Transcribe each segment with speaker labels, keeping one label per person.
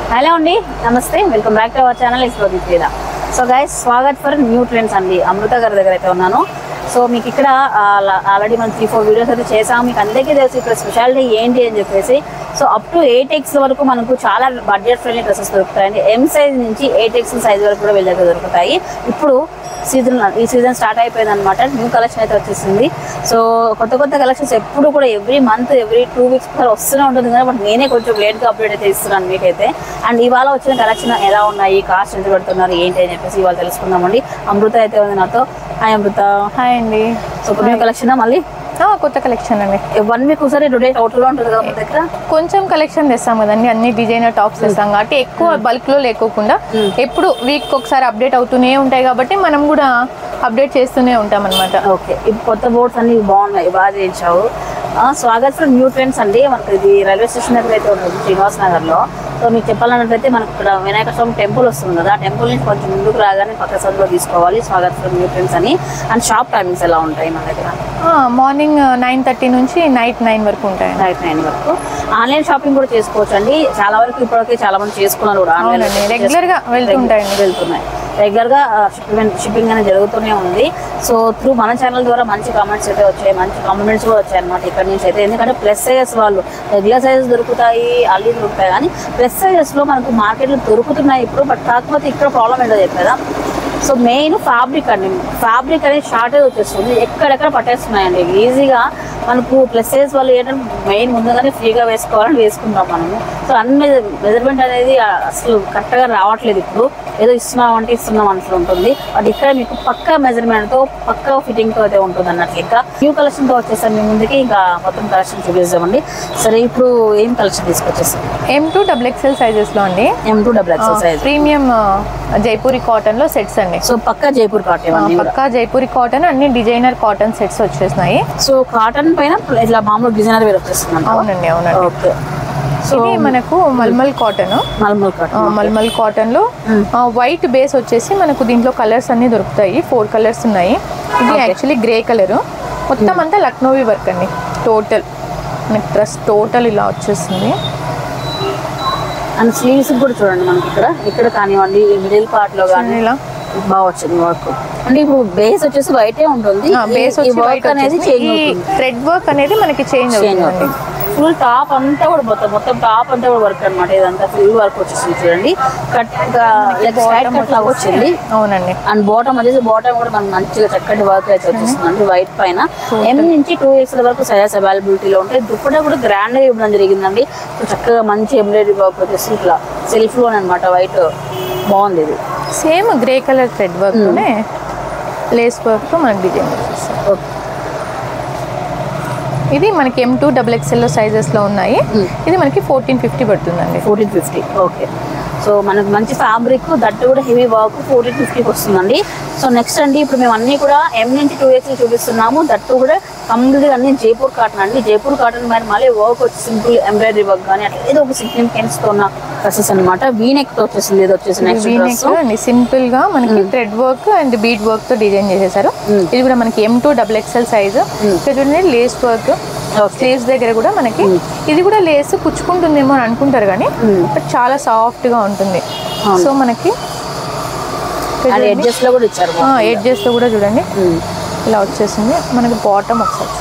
Speaker 1: Hello అండి నమస్తే welcome back to our channel explore with so guys Swagat for new trends అండి అమృత గారి దగ్గర అయితే ఉన్నాను సో మీకు ఇక్కడ ఆల్రెడీ మనం త్రీ ఫోర్ వీడియోస్ అయితే చేసాము మీకు అందరికీ తెలుసు ఇక్కడ స్పెషాలిటీ ఏంటి అని చెప్పేసి so up to eight X వరకు మనకు చాలా బడ్జెట్ ఫ్రెండ్లీ డ్రెస్సెస్ దొరుకుతాయండి ఎం సైజ్ నుంచి ఎయిట్ ఎక్స్ సైజ్ వరకు కూడా వీళ్ళ దగ్గర దొరుకుతాయి ఇప్పుడు సీజన్ ఈ సీజన్ స్టార్ట్ అయిపోయింది అనమాట న్యూ కలెక్షన్ అయితే వచ్చేసింది సో కొత్త కొత్త కలెక్షన్స్ ఎప్పుడు కూడా every month every two weeks వస్తూనే ఉంటుంది కానీ బట్ నేనే కొంచెం లేట్గా అప్డేట్ అయితే ఇస్తున్నాను మీకైతే అండ్ ఇవాళ వచ్చిన కలెక్షన్ ఎలా ఉన్నాయి కాస్ట్ ఎంత పెడుతున్నారు ఏంటి అని చెప్పేసి ఇవాళ తెలుసుకుందామండి అమృత అయితే ఉంది నాతో హాయ్ అమృత
Speaker 2: హాయ్ అండి
Speaker 1: సో న్యూ కలెక్షన్ మళ్ళీ
Speaker 2: ఆ, కొత్త కలెక్షన్ అండి
Speaker 1: వన్ వీక్ ఒకసారి టుడే టోటల్గా ఉంటుంది కదా మన దగ్గర
Speaker 2: కొంచెం కలెక్షన్ తెస్తాం కదండి అన్ని డిజైనర్ టాప్స్ తెస్తాం కాబట్టి ఎక్కువ బల్క్ లో లేకోకుండా ఎప్పుడు వీక్ ఒకసారి అప్డేట్ అవుతూనే ఉంటాయి కాబట్టి మనం కూడా అప్డేట్ చేస్తూనే ఉంటాం అనమాట
Speaker 1: ఓకే ఇప్పుడు కొత్త బోర్డ్స్ అన్ని బాగున్నాయి బాగా చేయించావు ఆ, స్వాగత్ ఫర్ న్యూ ట్రెండ్స్ అండి మనకి ఇది రైల్వే స్టేషన్ దగ్గర అయితే ఉంటుంది శ్రీనివాస్ నగర్ లో సో మీకు చెప్పాలన్నట్లయితే మనకు ఇక్కడ వినాయక స్వామి టెంపుల్ వస్తుంది కదా ఆ టెంపుల్ నుంచి కొంచెం ముందుకు రాగానే పక్క సందులో తీసుకోవాలి స్వాగత్ ఫర్ న్యూ ట్రెండ్స్ అని అండ్ షాప్ టైమింగ్స్ ఎలా ఉంటాయి మన దగ్గర
Speaker 2: మార్నింగ్ నైన్ థర్టీ నుంచి నైట్ నైన్ వరకు ఉంటాయి
Speaker 1: నైట్ నైన్ వరకు ఆన్లైన్ షాపింగ్ కూడా చేసుకోవచ్చు అండి చాలా వరకు ఇప్పటికే చాలా మంది చేసుకున్నారు కూడా ఆన్లైన్
Speaker 2: అవునండి, regular గా వెళ్తుంటాయండి.
Speaker 1: వెళ్తున్నాయి రెగ్యులర్ గా షిప్పింగ్ షిప్పింగ్ అనేది జరుగుతూనే ఉంది సో త్రూ మన ఛానల్ ద్వారా మంచి కామెంట్స్ అయితే వచ్చాయి మంచి కాంప్లిమెంట్స్ కూడా వచ్చాయి అనమాట ఇక్కడ నుంచి అయితే ఎందుకంటే ప్లస్ సైజెస్ వాళ్ళు రెగ్యులర్ సైజెస్ దొరుకుతాయి అల్లి దొరుకుతాయి కానీ ప్లస్ సైజెస్ లో మనకు మార్కెట్లో దొరుకుతున్నాయి ఇప్పుడు బట్ కాకపోతే ఇక్కడ ప్రాబ్లం ఏంటో చెప్పేదా సో మెయిన్ ఫ్యాబ్రిక్ అండి ఫ్యాబ్రిక్ అనేది షార్టేజ్ వచ్చేస్తుంది ఎక్కడెక్కడ పట్టేస్తున్నాయండి ఈజీగా మనకు ప్లస్ సైజ్ వాళ్ళు ఏంటంటే మెయిన్ ముందుగానే ఫ్రీగా వేసుకోవాలని వేసుకుంటాం మనము సో అన్ని మెజర్మెంట్ అనేది అసలు కరెక్ట్గా రావట్లేదు ఇప్పుడు ఏదో ఇస్తున్నాం అంటే ఇస్తున్నాం అన్నట్లు ఉంటుంది బట్ ఇక్కడ మీకు పక్కా మెజర్మెంట్తో పక్కా ఫిట్టింగ్తో అయితే ఉంటుంది అన్నట్లు ఇంకా న్యూ కలెక్షన్తో వచ్చేసాం మీ ముందుకి ఇంకా మొత్తం కలెక్షన్ చూపిస్తామండి సరే ఇప్పుడు ఏం కలెక్షన్ తీసుకొచ్చేసాం
Speaker 2: M two double XL sizes లో అండి
Speaker 1: M two double XL size
Speaker 2: premium Jaipuri cotton లో సెట్స్ అండి
Speaker 1: సో పక్కా జైపూర్ కాటన్
Speaker 2: ఆ,
Speaker 1: ఇవన్నీ కూడా
Speaker 2: పక్కా జైపూరి కాటన్ అన్ని డిజైనర్ కాటన్ సెట్స్ వచ్చేసినాయి
Speaker 1: సో కాటన్ పైన ఇట్లా మామూలు డిజైనర్ వేర్ వచ్చేస్తుంది
Speaker 2: అవునండి అవునండి
Speaker 1: ఓకే సో
Speaker 2: ఇది మనకు మల్మల్ cotton
Speaker 1: mulmul cotton
Speaker 2: mulmul cotton లో వైట్ బేస్ వచ్చేసి మనకు దీంట్లో కలర్స్ అన్ని దొరుకుతాయి ఫోర్ కలర్స్ ఉన్నాయి ఇది యాక్చువల్లీ గ్రే కలర్ మొత్తం అంతా లక్నోవి వర్క్ అండి టోటల్ మనకి డ్రెస్ టోటల్ ఇలా వచ్చేస్తుంది
Speaker 1: అండ్ స్లీవ్స్ కూడా చూడండి మనకి ఇక్కడ ఇక్కడ కానివ్వండి ఈ మిడిల్ పార్ట్ లో కానీ
Speaker 2: ఇలా
Speaker 1: బాగా వచ్చింది వర్క్ అంటే ఇప్పుడు బేస్ వచ్చేసి వైటే ఉంటుంది
Speaker 2: బేస్
Speaker 1: ఈ
Speaker 2: వచ్చి
Speaker 1: వర్క్
Speaker 2: వైట్
Speaker 1: అనేది
Speaker 2: అనేది
Speaker 1: చేంజ్
Speaker 2: ఈ
Speaker 1: అవుతుంది
Speaker 2: థ్రెడ్ వర్క్ అనేది మనకి చేంజ్
Speaker 1: చేంజ్
Speaker 2: అవుతుందండి
Speaker 1: అవుతుంది ఫుల్ టాప్ అంతా కూడా మొత్తం మొత్తం టాప్ అంతా కూడా వర్క్ అన్నమాట ఇదంతా ఫుల్ వర్క్ వచ్చేసింది చూడండి కట్ లైక్ స్ట్రైట్ కట్ లాగా వచ్చింది
Speaker 2: అవునండి
Speaker 1: అండ్ బాటమ్ వచ్చేసి బాటమ్ కూడా మనకు మంచిగా చక్కటి వర్క్ అయితే వచ్చేస్తుంది వైట్ పైన ఎం నుంచి టూ ఎక్స్ వరకు సైజెస్ అవైలబిలిటీలో ఉంటాయి దుప్పట కూడా గ్రాండ్ గా ఇవ్వడం జరిగిందండి సో చక్కగా మంచి ఎంబ్రాయిడరీ వర్క్ వచ్చేసి ఇట్లా సెల్ఫ్ లో అనమాట వైట్ బాగుంది ఇది
Speaker 2: same grey colour thread work లోనే లేస్ వర్క్ తో మనకి డిజైన్ వచ్చేస్తుంది
Speaker 1: ఓకే
Speaker 2: ఇది మనకి M two double XL sizes లో ఉన్నాయి ఇది మనకి ఫోర్టీన్ ఫిఫ్టీ పడుతుందండి
Speaker 1: ఫోర్టీన్ ఫిఫ్టీ ఓకే సో మనకు మంచి ఫ్యాబ్రిక్ దట్టు కూడా హెవీ వర్క్ ఫోర్టీన్ ఫిఫ్టీకి వస్తుందండి సో నెక్స్ట్ అండి ఇప్పుడు మేము అన్ని కూడా ఎం నుంచి టూ ఎక్స్ చూపిస్తున్నాము దట్టు కూడా కంప్లీట్గా అన్ని జైపూర్ కాటన్ అండి జైపూర్ కాటన్ మరి మళ్ళీ వర్క్ వచ్చి సింపుల్ ఎంబ్రాయిడరీ వర్క్ కానీ అట్లా ఏదో ఒక సిగ్నిఫికెన్స్ తో ఉన్న డ్రెస్సెస్ అనమాట వీనెక్ తో వచ్చేసింది ఇది వచ్చేసి నెక్స్ట్ డ్రెస్
Speaker 2: అండి సింపుల్ గా మనకి thread work and bead work తో డిజైన్ చేసేసారు ఇది కూడా మనకి M two double XL size ఇక్కడ చూడండి లేస్ వర్క్ స్లీవ్స్ దగ్గర కూడా మనకి ఇది కూడా లేస్ పుచ్చుకుంటుందేమో అని అనుకుంటారు కానీ బట్ చాలా సాఫ్ట్ గా ఉంటుంది సో మనకి
Speaker 1: అది ఎడ్జెస్ లో కూడా ఇచ్చారు
Speaker 2: ఎడ్జెస్ లో కూడా చూడండి
Speaker 1: ఉమ్.
Speaker 2: ఇలా వచ్చేసింది మనకి బాటమ్ ఒకసారి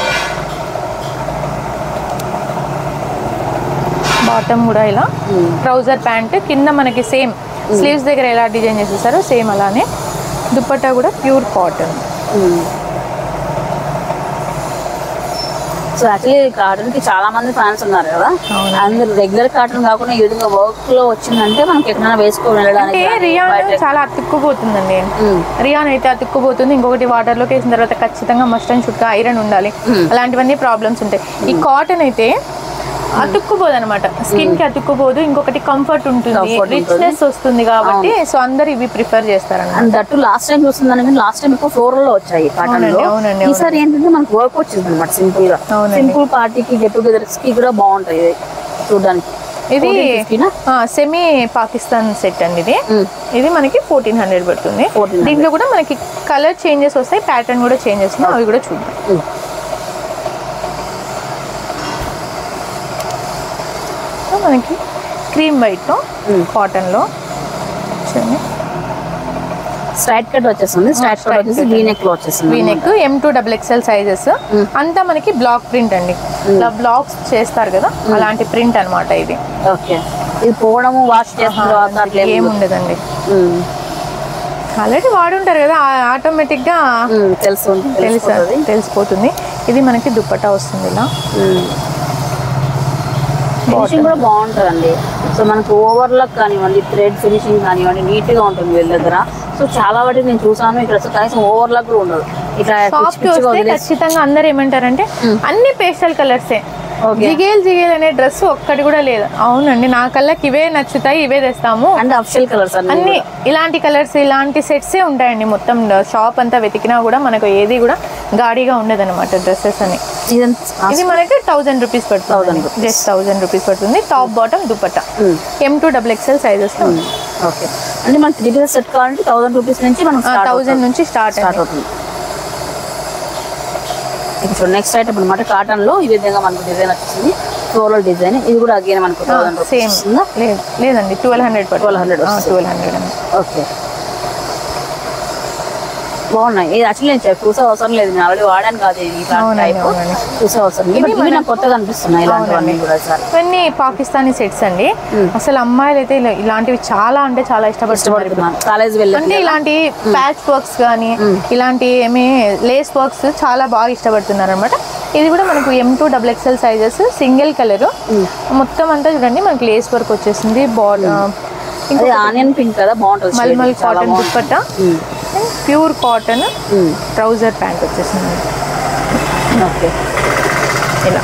Speaker 2: బాటమ్ కూడా ఇలా ట్రౌజర్ ప్యాంట్ కింద మనకి సేమ్ స్లీవ్స్ దగ్గర ఎలా డిజైన్ చేసేసారో సేమ్ అలానే దుపట్టా కూడా pure cotton
Speaker 1: so actually cotton కి చాలా మంది ఫ్యాన్స్ ఉన్నారు కదా
Speaker 2: అవును.
Speaker 1: అందరు రెగ్యులర్ కాటన్ కాకుండా ఈ విధంగా వర్క్ లో వచ్చిందంటే మనకి ఎక్కడైనా వేసుకొని వెళ్ళడానికి
Speaker 2: అంటే
Speaker 1: కానీ
Speaker 2: రియాన్
Speaker 1: బయట-
Speaker 2: చాలా అతుక్కుపోతుందండి
Speaker 1: ఉమ్.
Speaker 2: రియాన్ అయితే అతుక్కుపోతుంది ఇంకొకటి వాటర్ లోకి వేసిన తర్వాత ఖచ్చితంగా మస్ట్ అండ్ చుట్టూ ఐరన్ ఉండాలి అలాంటివన్నీ ప్రాబ్లమ్స్ ఉంటాయి ఈ కాటన్ అయితే అతుక్కుపోదు అనమాట స్కిన్ కి అతుక్కుపోదు ఇంకొకటి కంఫర్ట్ ఉంటుంది
Speaker 1: Comfort ఉంటుంది.
Speaker 2: రిచ్నెస్ వస్తుంది కాబట్టి సో అందరు ఇవి ప్రిఫర్ చేస్తారన్నమాట
Speaker 1: అండ్ దట్టు లాస్ట్ టైం చూస్తుందని లాస్ట్ టైం ఎక్కువ ఫ్లోరల్ లో వచ్చాయి కాటన్ లో
Speaker 2: అవునండి, అవునండి,
Speaker 1: ఈసారి ఏంటంటే మనకు వర్క్ వచ్చింది అనమాట సింపుల్ గా
Speaker 2: అవునండి.
Speaker 1: సింపుల్ పార్టీకి గెట్ టుగెదర్స్ కి కూడా బాగుంటాయి ఇది చూడడానికి
Speaker 2: ఇది
Speaker 1: 1450 నా?
Speaker 2: సెమీ పాకిస్తాన్ సెట్ అండి ఇది
Speaker 1: మ్మ్.
Speaker 2: ఇది మనకి ఫోర్టీన్ హండ్రెడ్ పడుతుంది
Speaker 1: 1400.
Speaker 2: దీంట్లో కూడా మనకి కలర్ చేంజెస్ వస్తాయి ప్యాటర్న్ కూడా చేంజ్ వస్తాయి అవి కూడా చూద్దాం
Speaker 1: ఉమ్.
Speaker 2: సో మనకి క్రీమ్ వైట్ కాటన్ లో చూడండి
Speaker 1: స్ట్రైట్ కట్ వచ్చేస్తుంది స్ట్రైట్ కట్ వచ్చేసి వీ నెక్ లో వచ్చేస్తుంది
Speaker 2: V neck M two double XL sizes అంతా మనకి బ్లాక్ ప్రింట్ అండి ఇలా బ్లాక్స్ చేస్తారు కదా అలాంటి ప్రింట్ అన్నమాట ఇది
Speaker 1: ఓకే ఇది పోవడము వాష్ చేసిన తర్వాత అట్లా ఏం
Speaker 2: ఏం ఉండదండి
Speaker 1: ఉమ్,
Speaker 2: ఆల్రెడీ వాడుంటారు కదా ఆటోమేటిక్ గా
Speaker 1: ఉమ్, తెలుసు
Speaker 2: తెలుసా
Speaker 1: తెలిసిపోతుంది
Speaker 2: తెలిసిపోతుంది ఇది మనకి దుప్పటా వస్తుంది ఇలా
Speaker 1: ఫినిషింగ్ కూడా బాగుంటుందండి సో మనకు ఓవర్లాక్ కానివ్వండి థ్రెడ్ ఫినిషింగ్ కానివ్వండి నీట్ గా ఉంటుంది వీళ్ళ దగ్గర సో చాలా వాటికి నేను చూసాను ఇక్కడ అసలు కనీసం ఓవర్లాక్ కూడా ఉండదు ఇట్లా
Speaker 2: షాప్
Speaker 1: పిచ్చి
Speaker 2: కి
Speaker 1: పిచ్చిగా
Speaker 2: వస్తే
Speaker 1: వదిలేసి
Speaker 2: ఖచ్చితంగా అందరు ఏమంటారంటే అన్ని పేస్టల్ కలర్సే
Speaker 1: Okay.
Speaker 2: జిగేల్ జిగేల్ అనే డ్రెస్ ఒక్కటి కూడా లేదు అవునండి నా కళ్ళకి ఇవే నచ్చుతాయి ఇవే తెస్తాము
Speaker 1: అండ్ అఫిషియల్ కలర్స్ అన్ని
Speaker 2: అన్ని ఇలాంటి కలర్స్ ఇలాంటి సెట్సే ఉంటాయండి మొత్తం షాప్ అంతా వెతికినా కూడా మనకు ఏది కూడా గాడిగా ఉండదు అనమాట డ్రెస్సెస్ అని
Speaker 1: సీజన్
Speaker 2: ఇది మనకి థౌసండ్ రూపీస్ పడుతుంది జస్ట్ థౌసండ్ రూపీస్ పడుతుంది top bottom dupatta M two double XL sizes
Speaker 1: okay అంటే మనకి త్రీ పీసెస్ సెట్ కావాలంటే థౌసండ్ రూపీస్ నుంచి మనం
Speaker 2: థౌసండ్ నుంచి స్టార్ట్
Speaker 1: స్టార్ట్ అవుతుంది ఇప్పుడు నెక్స్ట్ ఐటమ్ అనమాట కాటన్ లో ఈ విధంగా మనకు డిజైన్ వచ్చేసింది ఫ్లోరల్ డిజైన్ ఇది కూడా అగైన్ మనకు థౌసండ్
Speaker 2: సేమ్
Speaker 1: రూపీస్
Speaker 2: లేదు లేదండి ట్వెల్వ్ హండ్రెడ్
Speaker 1: 1200 వస్తుంది.
Speaker 2: ట్వెల్వ్ హండ్రెడ్ అండి
Speaker 1: ఓకే బాగున్నాయి ఇది యాక్చువల్లీ నేను చెప్ప- చూసే అవసరం లేదు నేను ఆల్రెడీ వాడాను కాదు ఇది ఇట్లాంటి
Speaker 2: అవునండి,
Speaker 1: type.
Speaker 2: అవునండి.
Speaker 1: చూసే అవసరం లేదు ఇవి నాకు కొత్తగా అనిపిస్తున్నాయి ఇలాంటివన్నీ కూడా సార్
Speaker 2: ఇవన్నీ పాకిస్తానీ సెట్స్ అండి అసలు అమ్మాయిలు అయితే ఇలా- ఇలాంటివి చాలా అంటే చాలా ఇష్టపడుతున్నారు
Speaker 1: ఇష్టపడుతున్నాను కాలేజ్ వెళ్ళి
Speaker 2: అంటే ఇలాంటి ప్యాచ్ వర్క్స్ కానీ ఇలాంటి ఏమి లేస్ వర్క్స్ చాలా బాగా ఇష్టపడుతున్నారు అనమాట ఇది కూడా మనకు M two double XL sizes single colour మొత్తం అంతా చూడండి మనకి లేస్ వర్క్ వచ్చేసింది బాడీ
Speaker 1: అది ఆనియన్ పింక్ కదా బాగుంటుంది shade.
Speaker 2: మల్మల్
Speaker 1: చాలా
Speaker 2: కాటన్
Speaker 1: బాగుంటుంది.
Speaker 2: Dupatta
Speaker 1: um.
Speaker 2: Pure cotton
Speaker 1: um.
Speaker 2: Trouser pant వచ్చేసింది
Speaker 1: ఓకే
Speaker 2: ఇలా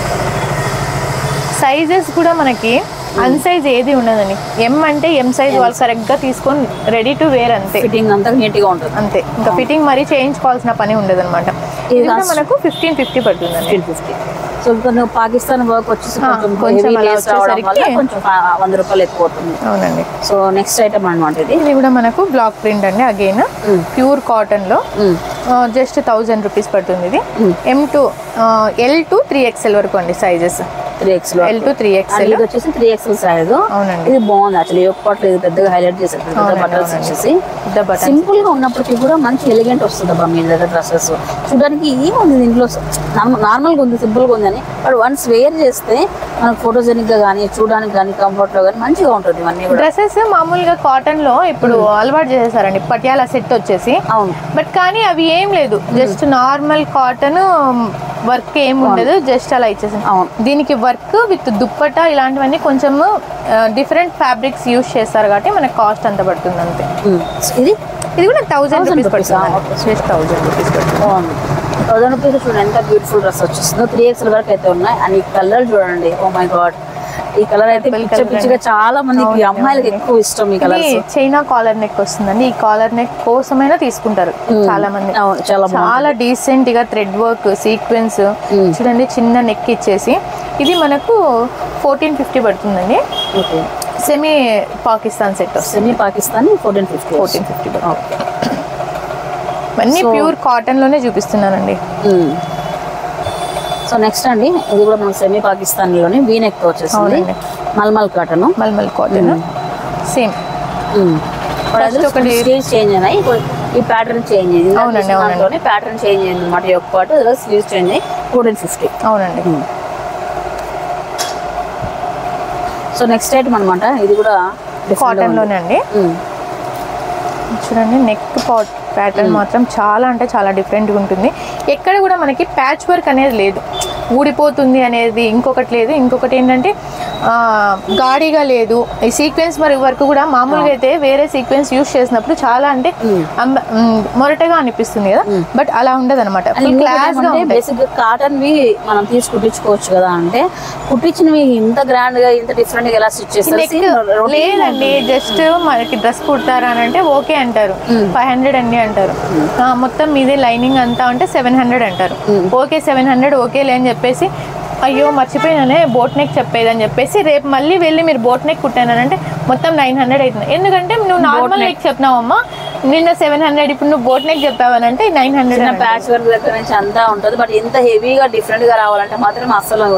Speaker 2: సైజెస్ కూడా మనకి అన్ సైజ్ ఏది ఉండదండి ఎం అంటే ఎం సైజ్ వాళ్ళు కరెక్ట్ గా తీసుకొని రెడీ టు వేర్ అంతే
Speaker 1: ఫిట్టింగ్ అంతా నీట్ గా ఉంటుంది
Speaker 2: అంతే ఇంకా ఫిట్టింగ్ మరీ చేయించుకోవాల్సిన పని ఉండదు అనమాట ఇది కూడా
Speaker 1: కాస్ట్?
Speaker 2: మనకు ఫిఫ్టీన్ ఫిఫ్టీ పడుతుందండి
Speaker 1: ఫిఫ్టీన్ ఫిఫ్టీ సో కొంచెం పాకిస్తాన్ వర్క్ వచ్చేసి
Speaker 2: ఆ,
Speaker 1: కొంచెం
Speaker 2: కొంచెం
Speaker 1: heavy
Speaker 2: అలా
Speaker 1: lace రావడం వల్ల
Speaker 2: వచ్చేసరికి-
Speaker 1: కొంచెం ఆ, వంద రూపాయలు ఎక్కువ అవుతుంది
Speaker 2: అవునండి
Speaker 1: సో నెక్స్ట్ ఐటమ్ అనమాట ఇది
Speaker 2: ఇది కూడా మనకు బ్లాక్ ప్రింట్ అండి అగైన్ ప్యూర్ కాటన్ లో
Speaker 1: ఉమ్.
Speaker 2: జస్ట్ థౌజండ్ రూపీస్ పడుతుంది ఇది M two L to three XL వరకు అండి సైజెస్
Speaker 1: త్రీ ఎక్స్ లో
Speaker 2: L to three
Speaker 1: and
Speaker 2: XL
Speaker 1: ఇది వచ్చేసి త్రీ ఎక్స్ఎల్ సైజ్
Speaker 2: అవునండి.
Speaker 1: ఇది బాగుంది యాక్చువల్లీ ఒక పాటలు ఇది పెద్దగా హైలైట్ చేశారు పెద్ద
Speaker 2: అవునండి,
Speaker 1: బటన్స్
Speaker 2: అవునండి.
Speaker 1: వచ్చేసి
Speaker 2: పెద్ద buttons.
Speaker 1: సింపుల్ గా ఉన్నప్పటికీ కూడా మంచి ఎలిగెంట్ వస్తుంది అబ్బా మీ దగ్గర డ్రెస్సెస్ చూడడానికి ఏముంది దీంట్లో నార్మల్ గా ఉంది సింపుల్ గా ఉంది అని బట్ వన్స్ వేర్ చేస్తే మనకు ఫోటోజెనిక్ గా కానీ చూడడానికి కానీ కంఫర్ట్ లో కానీ మంచిగా ఉంటుంది ఇవన్నీ కూడా
Speaker 2: డ్రెస్సెస్ మామూలుగా కాటన్ లో ఇప్పుడు అలవాటు చేసేసారండి పటియాలా సెట్ వచ్చేసి
Speaker 1: అవును
Speaker 2: బట్ కానీ అవి ఏం లేదు జస్ట్ నార్మల్ కాటన్ వర్క్ ఏం ఉండదు జస్ట్ అలా ఇచ్చేసింది
Speaker 1: అవును.
Speaker 2: దీనికి వర్క్ విత్ దుప్పట ఇలాంటివన్నీ కొంచెం డిఫరెంట్ ఫ్యాబ్రిక్స్ యూస్ చేస్తారు కాబట్టి మనకి కాస్ట్ అంత పడుతుంది అంతే
Speaker 1: ఉమ్. ఇది
Speaker 2: ఇది కూడా థౌసండ్
Speaker 1: 1000
Speaker 2: రూపీస్
Speaker 1: rupees, ఆ,
Speaker 2: పడుతుంది జస్ట్ థౌసండ్ రూపీస్ పడుతుంది
Speaker 1: బాగుంది థౌసండ్ రూపీస్ చూడండి ఎంత బ్యూటిఫుల్ డ్రెస్ వచ్చేస్తుందో త్రీ ఎక్స్ఎల్ వరకు అయితే ఉన్నాయి అండ్ ఈ కలర్ చూడండి ఓ మై గాడ్ ఈ కలర్ అయితే
Speaker 2: Purple
Speaker 1: పిచ్చ
Speaker 2: colour
Speaker 1: పిచ్చిగా చాలా మందికి
Speaker 2: అవునండి,
Speaker 1: అమ్మాయిలకి
Speaker 2: అవునండి.
Speaker 1: ఎక్కువ ఇష్టం ఈ కలర్
Speaker 2: ఇది చైనా కాలర్ నెక్ వస్తుందండి ఈ కాలర్ నెక్ కోసమైనా తీసుకుంటారు చాలా మంది
Speaker 1: అవును చాలా బాగుంది
Speaker 2: చాలా డీసెంట్ గా థ్రెడ్ వర్క్ సీక్వెన్స్ చూడండి చిన్న నెక్ ఇచ్చేసి ఇది మనకు ఫోర్టీన్ ఫిఫ్టీ పడుతుందండి
Speaker 1: ఓకే
Speaker 2: సెమీ పాకిస్తాన్ సెట్ వస్తుంది
Speaker 1: semi Pakistani fourteen fifty
Speaker 2: fourteen fifty
Speaker 1: okay
Speaker 2: అన్ని
Speaker 1: So-
Speaker 2: ప్యూర్ కాటన్ లోనే చూపిస్తున్నానండి
Speaker 1: సో నెక్స్ట్ అండి ఇది కూడా మనకు సెమీ పాకిస్తానీలోనే వీ నెక్ వచ్చేసింది
Speaker 2: అవునండి.
Speaker 1: Mulmul cotton
Speaker 2: mulmul cotton same First ఒకటి-
Speaker 1: స్లీవ్స్ చేంజ్ అయినాయి ఇప్పుడు ఈ ప్యాటర్న్ చేంజ్ అయింది
Speaker 2: అవునండి, అవునండి.
Speaker 1: ప్యాటర్న్ చేంజ్ అయింది అనమాట ఈ ఒక్క పాటు అదే స్లీవ్స్ చేంజ్ అయ్యి ఫోర్టీన్ ఫిఫ్టీ
Speaker 2: అవునండి
Speaker 1: సో నెక్స్ట్ ఐటమ్ అనమాట ఇది కూడా different గా
Speaker 2: కాటన్
Speaker 1: ఉంది.
Speaker 2: లోనే అండి
Speaker 1: ఉమ్.
Speaker 2: చూడండి నెక్ పాట్ ప్యాటర్న్ మాత్రం చాలా అంటే చాలా డిఫరెంట్గా ఉంటుంది ఎక్కడ కూడా మనకి ప్యాచ్ వర్క్ అనేది లేదు ఊడిపోతుంది అనేది ఇంకొకటి లేదు ఇంకొకటి ఏంటంటే ఆ, గాడిగా లేదు ఈ సీక్వెన్స్ మరి వర్క్ కూడా మామూలుగా అయితే వేరే సీక్వెన్స్ యూస్ చేసినప్పుడు చాలా అంటే అంబ- మ్, మొరటగా అనిపిస్తుంది కదా బట్ అలా ఉండదు అనమాట
Speaker 1: అండ్ ఇంకొకటి
Speaker 2: క్లాస్ గా
Speaker 1: ఏమంటే
Speaker 2: ఉంటాయి
Speaker 1: బేసిక్ గా కాటన్ వి మనం తీసి కుట్టించుకోవచ్చు కదా అంటే కుట్టించినవి ఇంత గ్రాండ్ గా ఇంత డిఫరెంట్ గా ఎలా స్టిచ్ చేస్తారు
Speaker 2: నెక్
Speaker 1: Same routine
Speaker 2: లేదండి జస్ట్ మనకి డ్రెస్ కుడతారా అని అంటే ఓకే అంటారు ఫైవ్ హండ్రెడ్ అండి అంటారు ఆ, మొత్తం మీదే లైనింగ్ అంతా అంటే సెవెన్ హండ్రెడ్ అంటారు ఓకే సెవెన్ హండ్రెడ్ ఓకేలే అని చెప్పేసి అయ్యో మర్చిపోయినానే బోట్ నెక్ చెప్పేదని చెప్పేసి రేపు మళ్ళీ వెళ్ళి మీరు బోట్ నెక్ కుట్టానంటే మొత్తం నైన్ హండ్రెడ్ అవుతుంది ఎందుకంటే నువ్వు నార్మల్ నెక్ చెప్పినావమ్మా నిన్న సెవెన్ హండ్రెడ్ ఇప్పుడు నువ్వు బోట్ నెక్ చెప్పావనంటే నైన్
Speaker 1: చిన్న
Speaker 2: హండ్రెడ్
Speaker 1: ప్యాచ్ వర్క్ దగ్గర నుంచి అంతా ఉంటుంది బట్ ఇంత హెవీగా డిఫరెంట్ గా రావాలంటే మాత్రం అసలు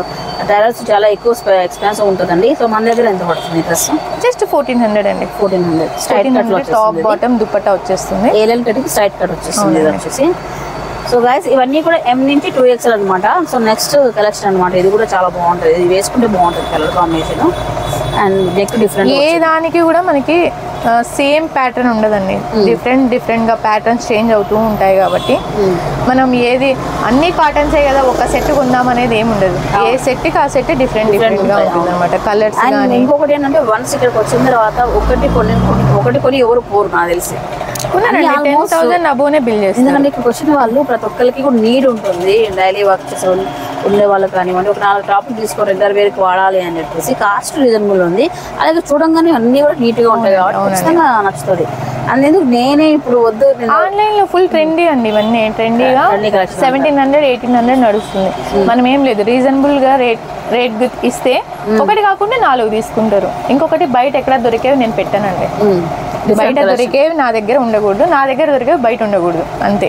Speaker 1: టైలర్స్ చాలా ఎక్కువ ఎక్స్పెన్సివ్ ఉంటుందండి సో మన దగ్గర ఎంత పడుతుంది డ్రెస్
Speaker 2: జస్ట్ ఫోర్టీన్ హండ్రెడ్ అండి
Speaker 1: fourteen hundred straight
Speaker 2: fourteen
Speaker 1: cut
Speaker 2: hundred top bottom dupatta వచ్చేస్తుంది
Speaker 1: ఏలెల్ కట్కి స్ట్రైట్ కట్ వచ్చేస్తుంది ఇది వచ్చేసి సో గైస్ ఇవన్నీ కూడా ఎం నుంచి టూ ఎక్స్ఎల్ అనమాట సో నెక్స్ట్ కలెక్షన్ అనమాట ఇది కూడా చాలా బాగుంటుంది ఇది వేసుకుంటే బాగుంటుంది colour combination and neck different
Speaker 2: ఏ దానికి కూడా మనకి సేమ్ ప్యాటర్న్ ఉండదండి డిఫరెంట్ డిఫరెంట్ గా ప్యాటర్న్స్ చేంజ్ అవుతూ ఉంటాయి కాబట్టి మనం ఏది అన్ని కాటన్సే కదా ఒక సెట్ కొందాం అనేది ఏమి ఉండదు ఏ సెట్ కి ఆ సెట్ డిఫరెంట్ డిఫరెంట్ గా
Speaker 1: ఉంటాయి,
Speaker 2: ఉంటుంది అనమాట కలర్స్
Speaker 1: అండ్
Speaker 2: కానీ
Speaker 1: ఇంకొకటి ఏంటంటే వన్స్ ఇక్కడికి వచ్చిన తర్వాత ఒకటి కొన్ని కొన్ని- ఒకటి కొని ఎవరు పోరు నాకు తెలిసి అన్ని
Speaker 2: టెన్
Speaker 1: almost-
Speaker 2: థౌసండ్ అబోనే బిల్ చేస్తారు
Speaker 1: ఎందుకంటే ఇక్కడికి వచ్చిన వాళ్ళు ప్రతి ఒక్కరికి కూడా నీడ్ ఉంటుంది డైలీ వర్క్ చేసే వాళ్ళు ఉండే వాళ్ళకి కానివ్వండి ఒక నాలుగు టాపులు తీసుకొని రెగ్యులర్ వేరికి వాడాలి అని చెప్పేసి కాస్ట్ రీజనబుల్ ఉంది అలాగే చూడంగానే అన్ని కూడా నీట్ గా ఉంటాయి కాబట్టి ఖచ్చితంగా నచ్చుతుంది అందుకు నేనే ఇప్పుడు వద్దు నేను
Speaker 2: ఆన్లైన్ లో ఫుల్ ట్రెండీ అండి ఇవన్నీ ట్రెండీగా
Speaker 1: Trendy collection
Speaker 2: seventeen hundred eighteen hundred నడుస్తుంది మనం ఏం లేదు రీజనబుల్ గా రేట్ రేట్ ఇస్తే ఒకటి కాకుండా నాలుగు తీసుకుంటారు ఇంకొకటి బయట ఎక్కడ దొరికేవి నేను పెట్టానండి
Speaker 1: ఉమ్,
Speaker 2: బయట దొరికేవి నా దగ్గర ఉండకూడదు నా దగ్గర దొరికేవి బయట ఉండకూడదు అంతే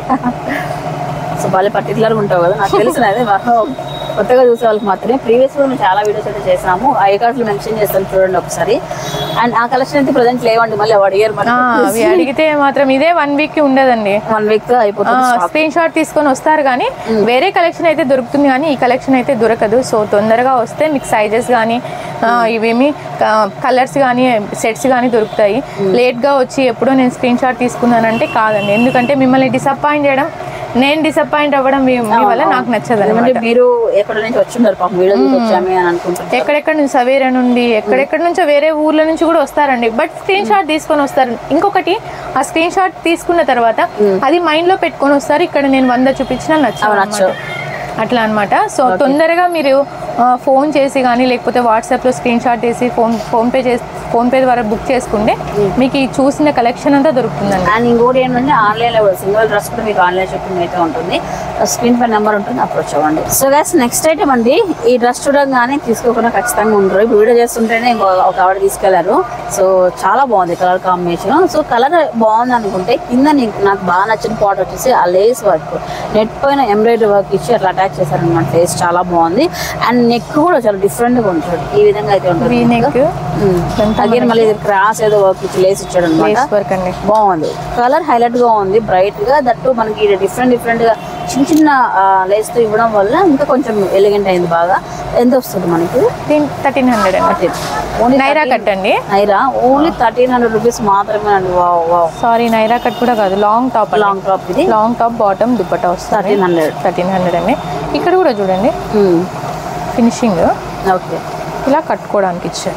Speaker 1: సో భలే పర్టికులర్ ఉంటావు కదా నాకు తెలిసిన అదే బాగా కొత్తగా చూసే వాళ్ళకి మాత్రమే ప్రీవియస్ లో మేము చాలా వీడియోస్ అయితే చేసాము ఐ కార్డ్స్ మెన్షన్ చేస్తాను చూడండి ఒకసారి అండ్ ఆ కలెక్షన్ అయితే ప్రజెంట్ లేవండి మళ్ళీ అడిగారు
Speaker 2: ఆ, అవి అడిగితే మాత్రం ఇదే వన్ వీక్ కి ఉండదండి
Speaker 1: వన్ వీక్ తో అయిపోతుంది stock.
Speaker 2: స్క్రీన్ షాట్ తీసుకొని వస్తారు కానీ వేరే కలెక్షన్ అయితే దొరుకుతుంది కానీ ఈ కలెక్షన్ అయితే దొరకదు సో తొందరగా వస్తే మీకు సైజెస్ కానీ ఇవేమి కలర్స్ కానీ సెట్స్ కానీ దొరుకుతాయి లేట్గా వచ్చి ఎప్పుడో నేను స్క్రీన్ షాట్ తీసుకున్నానంటే కాదండి ఎందుకంటే మిమ్మల్ని డిసప్పాయింట్ చేయడం నేను డిసప్పాయింట్ అవ్వడం మీ మీ వల్ల నాకు నచ్చదు
Speaker 1: ఎందుకంటే మీరు ఎక్కడ నుంచి వచ్చిండారు పాపం వీడియో చూసి వచ్చామే అని అనుకుంటున్నారు
Speaker 2: ఎక్కడెక్కడ నుంచి సవేరా నుండి ఎక్కడెక్కడ నుంచో వేరే ఊర్ల నుంచి కూడా వస్తారండి బట్ స్క్రీన్ షాట్ తీసుకొని వస్తారు ఇంకొకటి ఆ స్క్రీన్ షాట్ తీసుకున్న తర్వాత అది మైండ్ లో పెట్టుకొని వస్తారు ఇక్కడ నేను వంద చూపించినా నచ్చదు
Speaker 1: అవి
Speaker 2: అన్నమాట. అట్లా అన్నమాట సో తొందరగా మీరు ఆ, ఫోన్ చేసి కానీ లేకపోతే వాట్సాప్లో స్క్రీన్ షాట్ చేసి ఫోన్ ఫోన్పే చేసి ఫోన్పే ద్వారా బుక్ చేసుకుంటే మీకు ఈ చూసిన కలెక్షన్ అంతా దొరుకుతుందండి
Speaker 1: అండ్ ఇంకోటి ఏంటంటే ఆన్లైన్ లో సింగిల్ డ్రెస్ కూడా మీకు ఆన్లైన్ షాపింగ్ అయితే ఉంటుంది స్క్రీన్ పై నెంబర్ ఉంటుంది అప్రోచ్ అవ్వండి సో గైస్ నెక్స్ట్ ఐటమ్ అండి ఈ డ్రెస్ చూడగానే తీసుకోకుండా ఖచ్చితంగా ఉంటారు ఇప్పుడు వీడియో చేస్తుంటేనే ఇంకో ఒక ఆవిడ తీసుకెళ్లారు సో చాలా బాగుంది కలర్ కాంబినేషన్ సో కలర్ బాగుంది అనుకుంటే కింద నీకు నాకు బాగా నచ్చిన పాట్ వచ్చేసి ఆ లేస్ వర్క్ నెట్ పైన ఎంబ్రాయిడరీ వర్క్ ఇచ్చి అట్లా అటాచ్ చేశారనమాట లేస్ చాలా బాగుంది అండ్ నెక్ కూడా చాలా డిఫరెంట్ గా ఉంటుంది ఈ విధంగా అయితే ఉంటుంది
Speaker 2: వీ నెక్
Speaker 1: అగైన్ మళ్ళీ క్రాస్ ఏదో వర్క్ ఇచ్చి లేస్ ఇచ్చాడు అనమాట
Speaker 2: లేస్ వర్క్ అండి
Speaker 1: బాగుంది కలర్ హైలైట్ గా ఉంది బ్రైట్ గా దట్టు మనకి డిఫరెంట్ డిఫరెంట్ గా చిన్న చిన్న లేస్ తో ఇవ్వడం వల్ల ఇంకా కొంచెం ఎలిగెంట్ అయింది బాగా ఎంత వస్తుంది మనకి
Speaker 2: థర్టీన్ హండ్రెడ్ అండి
Speaker 1: ఓన్లీ
Speaker 2: నైరా కట్ అండి
Speaker 1: Naira only thirteen hundred rupees మాత్రమే అండి wow wow
Speaker 2: sorry Naira cut కూడా కాదు లాంగ్ టాప్
Speaker 1: లాంగ్ టాప్ ఇది
Speaker 2: లాంగ్ టాప్ బాటమ్ దుపట్టా వస్తుంది
Speaker 1: థర్టీన్ హండ్రెడ్
Speaker 2: థర్టీన్ హండ్రెడ్ అండి ఇక్కడ కూడా చూడండి ఫినిషింగ్
Speaker 1: ఓకే
Speaker 2: ఇలా కట్టుకోవడానికి ఇచ్చారు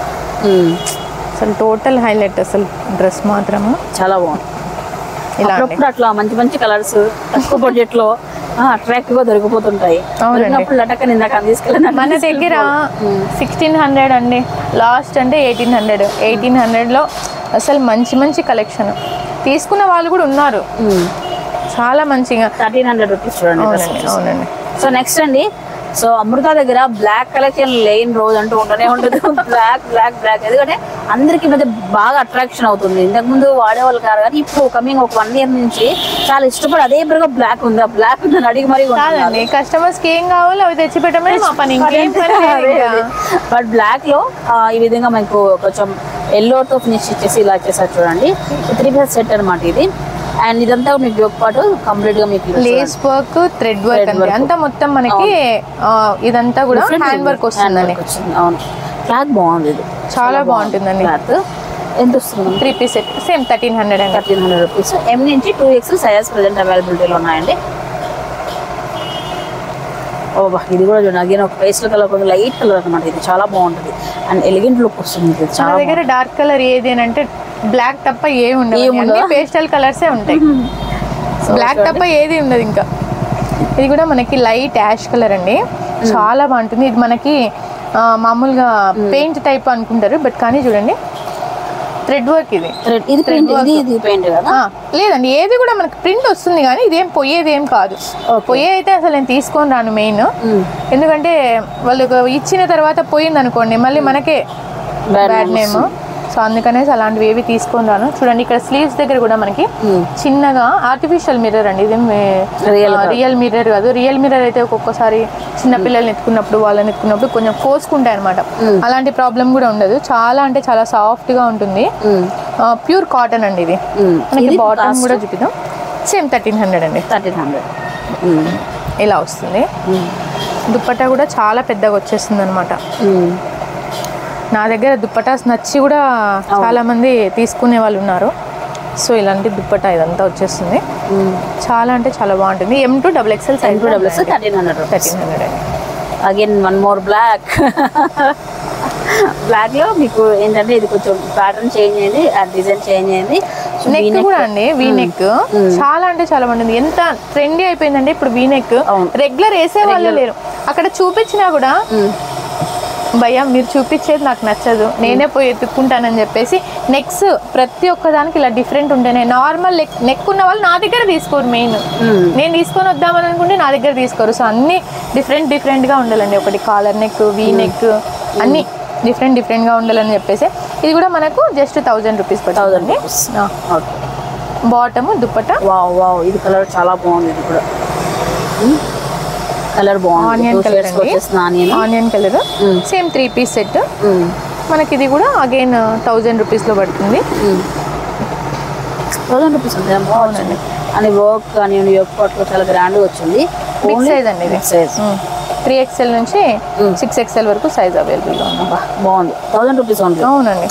Speaker 2: అసలు టోటల్ హైలైట్ అసలు డ్రెస్ మాత్రము
Speaker 1: చాలా బాగుంది
Speaker 2: ఇలా అండి
Speaker 1: అప్పుడప్పుడు అట్లా మంచి మంచి కలర్స్ తక్కువ బడ్జెట్ లో అట్రాక్టివ్ గా దొరికిపోతుంటాయి
Speaker 2: అవునండి.
Speaker 1: దొరికినప్పుడు లటక్క నిందాక తీసుకెళ్ళిన
Speaker 2: మన దగ్గర సిక్స్టీన్ హండ్రెడ్ అండి లాస్ట్ అంటే ఎయిటీన్ హండ్రెడ్ ఎయిటీన్ హండ్రెడ్లో అసలు మంచి మంచి కలెక్షన్ తీసుకున్న వాళ్ళు కూడా ఉన్నారు చాలా మంచిగా
Speaker 1: థర్టీన్ హండ్రెడ్ రూపీస్ చూడండి dress
Speaker 2: అవునండి
Speaker 1: వచ్చేసి.
Speaker 2: అవునండి
Speaker 1: సో నెక్స్ట్ అండి సో అమృత దగ్గర బ్లాక్ కలెక్షన్ లేని రోజు అంటూ ఉండనే ఉంటుంది బ్లాక్ బ్లాక్ బ్లాక్ ఎందుకంటే అందరికి ఈ మధ్య బాగా అట్రాక్షన్ అవుతుంది ఇంతకు ముందు వాడేవాళ్ళు కాదు కానీ ఇప్పుడు కమింగ్ ఒక వన్ ఇయర్ నుంచి చాలా ఇష్టపడి అదే బ్రగా బ్లాక్ ఉంది ఆ బ్లాక్ ఉందని అడిగి మరీ
Speaker 2: కాదండి కస్టమర్స్ కి ఏం కావాలో అవి తెచ్చి పెట్టడమే మా పని ఇంకేం పని లేదు ఇంకా.
Speaker 1: బట్ బ్లాక్ లో ఆ, ఈ విధంగా మనకు కొంచెం ఎల్లో తో ఫినిష్ ఇచ్చేసి ఇలా చేసారు చూడండి త్రీ పీస్ సెట్ అన్నమాట ఇది అండ్ ఇదంతా మీకు ఒక పాటు కంప్లీట్ గా మీకు
Speaker 2: lace work thread work
Speaker 1: Thread
Speaker 2: అండి
Speaker 1: work.
Speaker 2: అంతా మొత్తం మనకి ఆ, ఇదంతా కూడా
Speaker 1: Different
Speaker 2: హ్యాండ్ వర్క్
Speaker 1: ఉంది.
Speaker 2: వస్తుందండి
Speaker 1: Hand work వచ్చింది అవును క్లాత్ బాగుంది ఇది
Speaker 2: చాలా బాగుంటుందండి
Speaker 1: క్లాత్ ఎంత వస్తుంది
Speaker 2: three piece set same thirteen hundred అండి
Speaker 1: థర్టీన్ హండ్రెడ్ రూపీస్ ఎం నుంచి టూ ఎక్స్ సైజెస్ ప్రజెంట్ అవైలబిలిటీలో ఉన్నాయండి ఓబా ఇది కూడా చూడండి అగైన్ ఒక పేస్ట్ కలర్ కొంచెం లైట్ కలర్ అనమాట ఇది చాలా బాగుంటుంది అండ్ ఎలిగెంట్ లుక్ వస్తుంది ఇది
Speaker 2: మన
Speaker 1: చాలా
Speaker 2: దగ్గర డార్క్ కలర్ ఏది అని అంటే బ్లాక్ తప్ప ఏ ఉండదు
Speaker 1: ఏం ఉండదా?
Speaker 2: అన్ని పేస్టల్ కలర్సే ఉంటాయి బ్లాక్ తప్ప ఏది ఉండదు ఇంకా ఇది కూడా మనకి లైట్ యాష్ కలర్ అండి చాలా బాగుంటుంది ఇది మనకి ఆ, మామూలుగా పెయింట్ టైప్ అనుకుంటారు బట్ కానీ చూడండి థ్రెడ్ వర్క్ ఇది
Speaker 1: Thread. ఇది పెయింట్ ఇది ఇది పెయింట్ కదా
Speaker 2: ఆ, లేదండి ఏది కూడా మనకి ప్రింట్ వస్తుంది కానీ ఇదేం పొయ్యేది ఏం కాదు
Speaker 1: Okay.
Speaker 2: పొయ్యే అయితే అసలు నేను తీసుకొని రాను మెయిన్
Speaker 1: Mm.
Speaker 2: ఎందుకంటే వాళ్ళు ఇచ్చిన తర్వాత పోయింది అనుకోండి మళ్ళీ మనకే
Speaker 1: Bad
Speaker 2: bad
Speaker 1: name
Speaker 2: name so అందుకనేసి అలాంటివి ఏవి తీసుకొని రాను చూడండి ఇక్కడ స్లీవ్స్ దగ్గర కూడా మనకి
Speaker 1: Mm.
Speaker 2: చిన్నగా ఆర్టిఫిషియల్ మిర్రర్ అండి ఇది
Speaker 1: Real గా.
Speaker 2: రియల్ మిర్రర్ కాదు రియల్ మిర్రర్ అయితే ఒక్కొక్కసారి చిన్న పిల్లల్ని ఎత్తుకున్నప్పుడు వాళ్ళని ఎత్తుకున్నప్పుడు కొంచెం కోసుకుంటాయి అనమాట అలాంటి ప్రాబ్లం కూడా ఉండదు చాలా అంటే చాలా సాఫ్ట్ గా ఉంటుంది ప్యూర్ కాటన్ అండి ఇది మనకి బాటమ్ కూడా చూపిద్దాం సేమ్ థర్టీన్ హండ్రెడ్ అండి
Speaker 1: థర్టీన్ హండ్రెడ్
Speaker 2: ఇలా వస్తుంది దుప్పట్టా కూడా చాలా పెద్దగా వచ్చేస్తుంది అనమాట నా దగ్గర దుప్పటాస్ నచ్చి కూడా చాలా మంది తీసుకునే వాళ్ళు ఉన్నారు సో ఇలాంటి దుప్పటా ఇదంతా వచ్చేస్తుంది చాలా అంటే చాలా బాగుంటుంది M two double XL size
Speaker 1: two doubles thirteen hundred
Speaker 2: thirteen hundred అండి
Speaker 1: again one more black black లో మీకు ఏంటంటే ఇది కొంచెం ప్యాటర్న్ చేంజ్ అయింది ఆ డిజైన్ చేంజ్ అయింది So,
Speaker 2: నెక్
Speaker 1: V-neck-
Speaker 2: కూడా అండి వీ నెక్ చాలా అంటే చాలా బాగుంటుంది ఎంత ట్రెండీ అయిపోయిందంటే ఇప్పుడు వీ నెక్
Speaker 1: అవును.
Speaker 2: రెగ్యులర్ వేసే వాళ్ళు లేరు అక్కడ చూపించినా కూడా
Speaker 1: Mm.
Speaker 2: భయ్యా మీరు చూపించేది నాకు నచ్చదు నేనే పోయి ఎత్తుక్కుంటానని చెప్పేసి నెక్స్ ప్రతి ఒక్క దానికి ఇలా డిఫరెంట్ ఉంటేనే నార్మల్ నెక్ ఉన్న వాళ్ళు నా దగ్గర తీసుకోరు మెయిన్
Speaker 1: Mm.
Speaker 2: నేను తీసుకొని వద్దామని అనుకుంటే నా దగ్గర తీసుకోరు సో అన్ని డిఫరెంట్ డిఫరెంట్ గా ఉండాలండి ఒకటి కాలర్ నెక్ వీ నెక్ అన్ని డిఫరెంట్ డిఫరెంట్ గా ఉండాలని చెప్పేసి ఇది కూడా మనకు జస్ట్ థౌజండ్ రూపీస్ పడుతుంది
Speaker 1: rupees. Okay
Speaker 2: bottom dupatta
Speaker 1: wow wow ఇది కలర్ చాలా బాగుంది ఇది కూడా కలర్ బాగుంది
Speaker 2: ఆనియన్
Speaker 1: టూ
Speaker 2: కలర్
Speaker 1: షేడ్స్
Speaker 2: అండి
Speaker 1: వచ్చేస్తుంది onion
Speaker 2: onion colour same three piece set మనకి ఇది కూడా అగైన్ థౌజండ్ రూపీస్ లో పడుతుంది
Speaker 1: థౌసండ్ రూపీస్ ఉంది బాగుందండి అని వర్క్ కానీ వర్క్ పట్టుకో చాలా గ్రాండ్ వచ్చింది
Speaker 2: బిగ్ సైజ్ అండి ఇది
Speaker 1: సైజ్
Speaker 2: త్రీ ఎక్స్ఎల్ నుంచి సిక్స్ ఎక్స్ఎల్ వరకు సైజ్ అవైలబుల్గా ఉంది
Speaker 1: బాగుంది థౌసండ్ రూపీస్ ఉంది
Speaker 2: అవునండి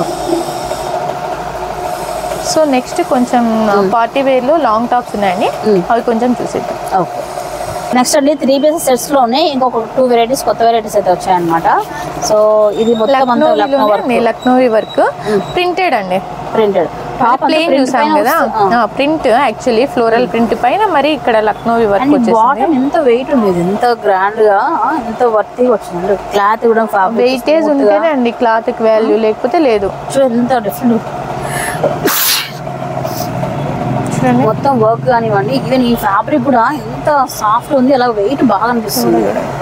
Speaker 2: సో నెక్స్ట్ కొంచెం పార్టీ వేర్లో లాంగ్ టాప్స్ ఉన్నాయండి అవి కొంచెం చూసేద్దాం
Speaker 1: ఓకే నెక్స్ట్ అండి త్రీ పీసెస్ సెట్స్ లోనే ఇంకొక టూ వెరైటీస్ కొత్త వెరైటీస్ అయితే వచ్చాయన్నమాట సో ఇది మొత్తం అంతా Lucknow work
Speaker 2: Lucknowi Lucknowi work printed అండి
Speaker 1: ప్రింటెడ్ టాప్
Speaker 2: ప్లేన్ చూసాం కదా ప్రింట్ యాక్చువల్లీ ఫ్లోరల్ ప్రింట్ పైన మరి ఇక్కడ లక్నోవి వర్క్
Speaker 1: అండ్
Speaker 2: వచ్చేసింది
Speaker 1: బాటమ్ ఎంత వెయిట్ ఉంది ఇది ఎంత గ్రాండ్ గా ఎంత వర్తీ వచ్చింది అంటే క్లాత్ కూడా ఫ్యాబ్రిక్
Speaker 2: వెయిటేజ్ ఉంటేనే అండి క్లాత్ కి వాల్యూ లేకపోతే లేదు
Speaker 1: ఎంత డిఫరెంట్
Speaker 2: చూడండి
Speaker 1: మొత్తం వర్క్ కానివ్వండి ఈవెన్ ఈ ఫ్యాబ్రిక్ కూడా ఎంత సాఫ్ట్ ఉంది అలా వెయిట్ బాగా అనిపిస్తుంది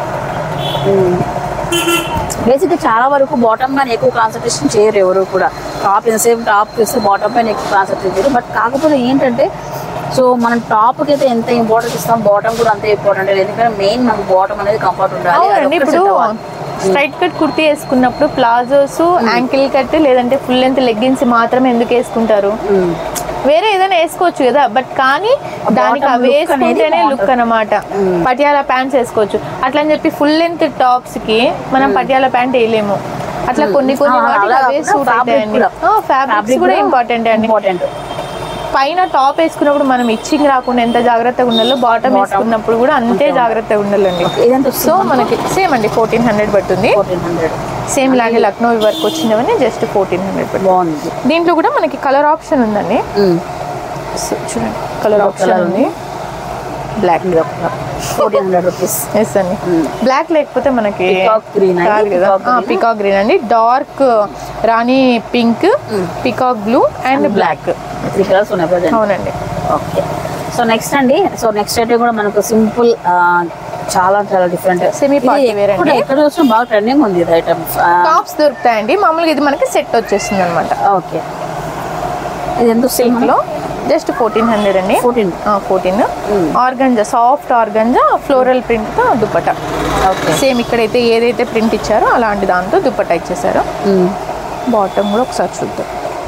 Speaker 1: బేసిక్గా చాలా వరకు బాటమ్ పైన ఎక్కువ కాన్సన్ట్రేషన్ చేయరు ఎవరు కూడా టాప్ ఎంతసేపు టాప్ చేస్తే బాటమ్ పైన ఎక్కువ కాన్సన్ట్రేట్ చేయరు బట్ కాకపోతే ఏంటంటే సో మనం టాప్కి అయితే ఎంత ఇంపార్టెంట్ ఇస్తాం బాటమ్ కూడా అంతే ఇంపార్టెంట్ ఎందుకంటే మెయిన్ మనకు బాటమ్ అనేది కంఫర్ట్ ఉండాలి అది
Speaker 2: అవునండి
Speaker 1: ఒక్కటి
Speaker 2: ఇప్పుడు
Speaker 1: set అవ్వాలి.
Speaker 2: స్ట్రైట్ కట్ కుర్తీ వేసుకున్నప్పుడు ప్లాజోస్ యాంకిల్ కట్ లేదంటే ఫుల్ లెంత్ లెగ్గిన్స్ మాత్రమే ఎందుకు వేసుకుంటారు
Speaker 1: మ్మ్.
Speaker 2: వేరే ఏదైనా వేసుకోవచ్చు కదా బట్ కానీ దానికి
Speaker 1: bottom
Speaker 2: అవి
Speaker 1: look అనేది
Speaker 2: వేసుకుంటేనే లుక్
Speaker 1: బాగుంటుంది.
Speaker 2: అనమాట పటియాలా ప్యాంట్స్ వేసుకోవచ్చు అట్లా అని చెప్పి ఫుల్ లెంత్ టాప్స్ కి మనం పటియాలా ప్యాంట్ వేయలేము అట్లా కొన్ని కొన్ని
Speaker 1: ఆ,
Speaker 2: వాటికి
Speaker 1: అలా
Speaker 2: అవే
Speaker 1: కాకుండా
Speaker 2: సూట్
Speaker 1: fabric
Speaker 2: అవుతాయండి
Speaker 1: కూడా.
Speaker 2: ఫ్యాబ్రిక్స్
Speaker 1: Fabric
Speaker 2: కూడా
Speaker 1: కూడా
Speaker 2: ఇంపార్టెంట్ అండి
Speaker 1: ఇంపార్టెంట్
Speaker 2: పైన టాప్ వేసుకున్నప్పుడు మనం ఇచ్చింగ్ రాకుండా ఎంత జాగ్రత్తగా ఉండాలో బాటమ్ వేసుకున్నప్పుడు కూడా అంతే జాగ్రత్తగా ఉండాలండి
Speaker 1: ఇదంతా
Speaker 2: సో మనకి సేమ్ అండి ఫోర్టీన్ హండ్రెడ్ పడుతుంది
Speaker 1: ఫోర్టీన్ హండ్రెడ్
Speaker 2: సేమ్ ఇలాగే లక్నో వర్క్ వచ్చినవన్నీ జస్ట్ ఫోర్టీన్ హండ్రెడ్ పడుతుంది
Speaker 1: బాగుంది
Speaker 2: దీంట్లో కూడా మనకి కలర్ ఆప్షన్ ఉందండి
Speaker 1: మ్మ్.
Speaker 2: సో చూడండి కలర్ ఆప్షన్
Speaker 1: colour
Speaker 2: ఉంది black
Speaker 1: fourteen hundred rupees
Speaker 2: yes అండి బ్లాక్ లేకపోతే మనకి
Speaker 1: Peacock green అండి,
Speaker 2: కాదు కదా
Speaker 1: peacock green.
Speaker 2: పికాక్ గ్రీన్ అండి dark Rani pink peacock blue and black
Speaker 1: three colours ఉన్నాయి ప్రజెంట్
Speaker 2: అవునండి
Speaker 1: ఓకే సో నెక్స్ట్ అండి సో నెక్స్ట్ అయితే కూడా మనకు సింపుల్ చాలా చాలా డిఫరెంట్
Speaker 2: Semi party wear అండి.
Speaker 1: ఎక్కడ వచ్చినా బాగా ట్రెండింగ్ ఉంది ఇది ఐటమ్
Speaker 2: టాప్స్ దొరుకుతాయండి మామూలుగా ఇది మనకి సెట్ వచ్చేస్తుంది అనమాట
Speaker 1: ఓకే ఇది ఎంత సేమ్
Speaker 2: లో జస్ట్ ఫోర్టీన్ హండ్రెడ్ అండి
Speaker 1: fourteen
Speaker 2: fourteen organza soft organza floral print తో దుప్పట
Speaker 1: ఓకే
Speaker 2: సేమ్ ఇక్కడైతే ఏదైతే ప్రింట్ ఇచ్చారో అలాంటి దాంతో దుప్పట ఇచ్చేసారో బాటమ్ కూడా ఒకసారి చూద్దాం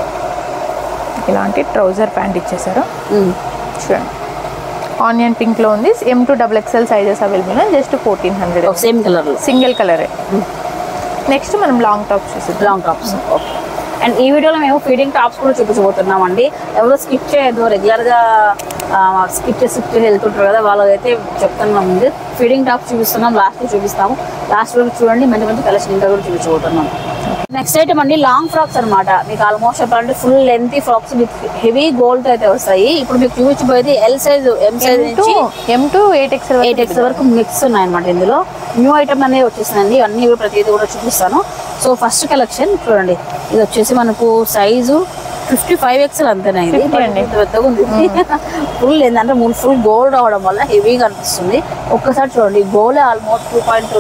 Speaker 2: ఇలాంటి ట్రౌజర్ ప్యాంట్ ఇచ్చేసారు చూడండి ఆనియన్ పింక్ లో ఉంది M two double XL sizes available just fourteen hundred
Speaker 1: ఒక సేమ్ కలర్
Speaker 2: సింగిల్ కలరే నెక్స్ట్ మనం లాంగ్ టాప్ చూసిద్దాం
Speaker 1: లాంగ్ టాప్స్ ఓకే అండ్ ఈ వీడియోలో మేము ఫీడింగ్ టాప్స్ కూడా చూపించబోతున్నాం అండి ఎవరు స్కిప్ చేయొద్దు రెగ్యులర్గా స్కిప్ చేసి స్కిప్ చేసి వెళ్తుంటారు కదా వాళ్ళకైతే చెప్తున్నాం ముందు ఫీడింగ్ టాప్స్ చూపిస్తున్నాం లాస్ట్ చూపిస్తాము లాస్ట్ వరకు చూడండి మంచి మంచి కలెక్షన్ ఇంకా కూడా చూపించబోతున్నాం నెక్స్ట్ ఐటమ్ అండి లాంగ్ ఫ్రాక్స్ అన్నమాట మీకు ఆల్మోస్ట్ చెప్పాలంటే full lengthy frocks with heavy gold అయితే వస్తాయి ఇప్పుడు మీకు చూపించబోయేది L size M size
Speaker 2: M two
Speaker 1: నుంచి
Speaker 2: M two eight XL
Speaker 1: eight X వరకు మిక్స్ ఉన్నాయి అనమాట ఇందులో న్యూ ఐటమ్ అనేది వచ్చేసిందండి అన్ని కూడా ప్రతిదీ కూడా చూపిస్తాను సో ఫస్ట్ కలెక్షన్ చూడండి ఇది వచ్చేసి మనకు సైజు ఫిఫ్టీ ఫైవ్ ఎక్స్ఎల్ అంతేనా ఇది
Speaker 2: 50 అండి.
Speaker 1: ఇంత పెద్దగా ఉంది ఫుల్ ఏంటంటే మూడు ఫుల్ గోల్డ్ అవడం వల్ల హెవీగా అనిపిస్తుంది ఒక్కసారి చూడండి గోల్ almost two point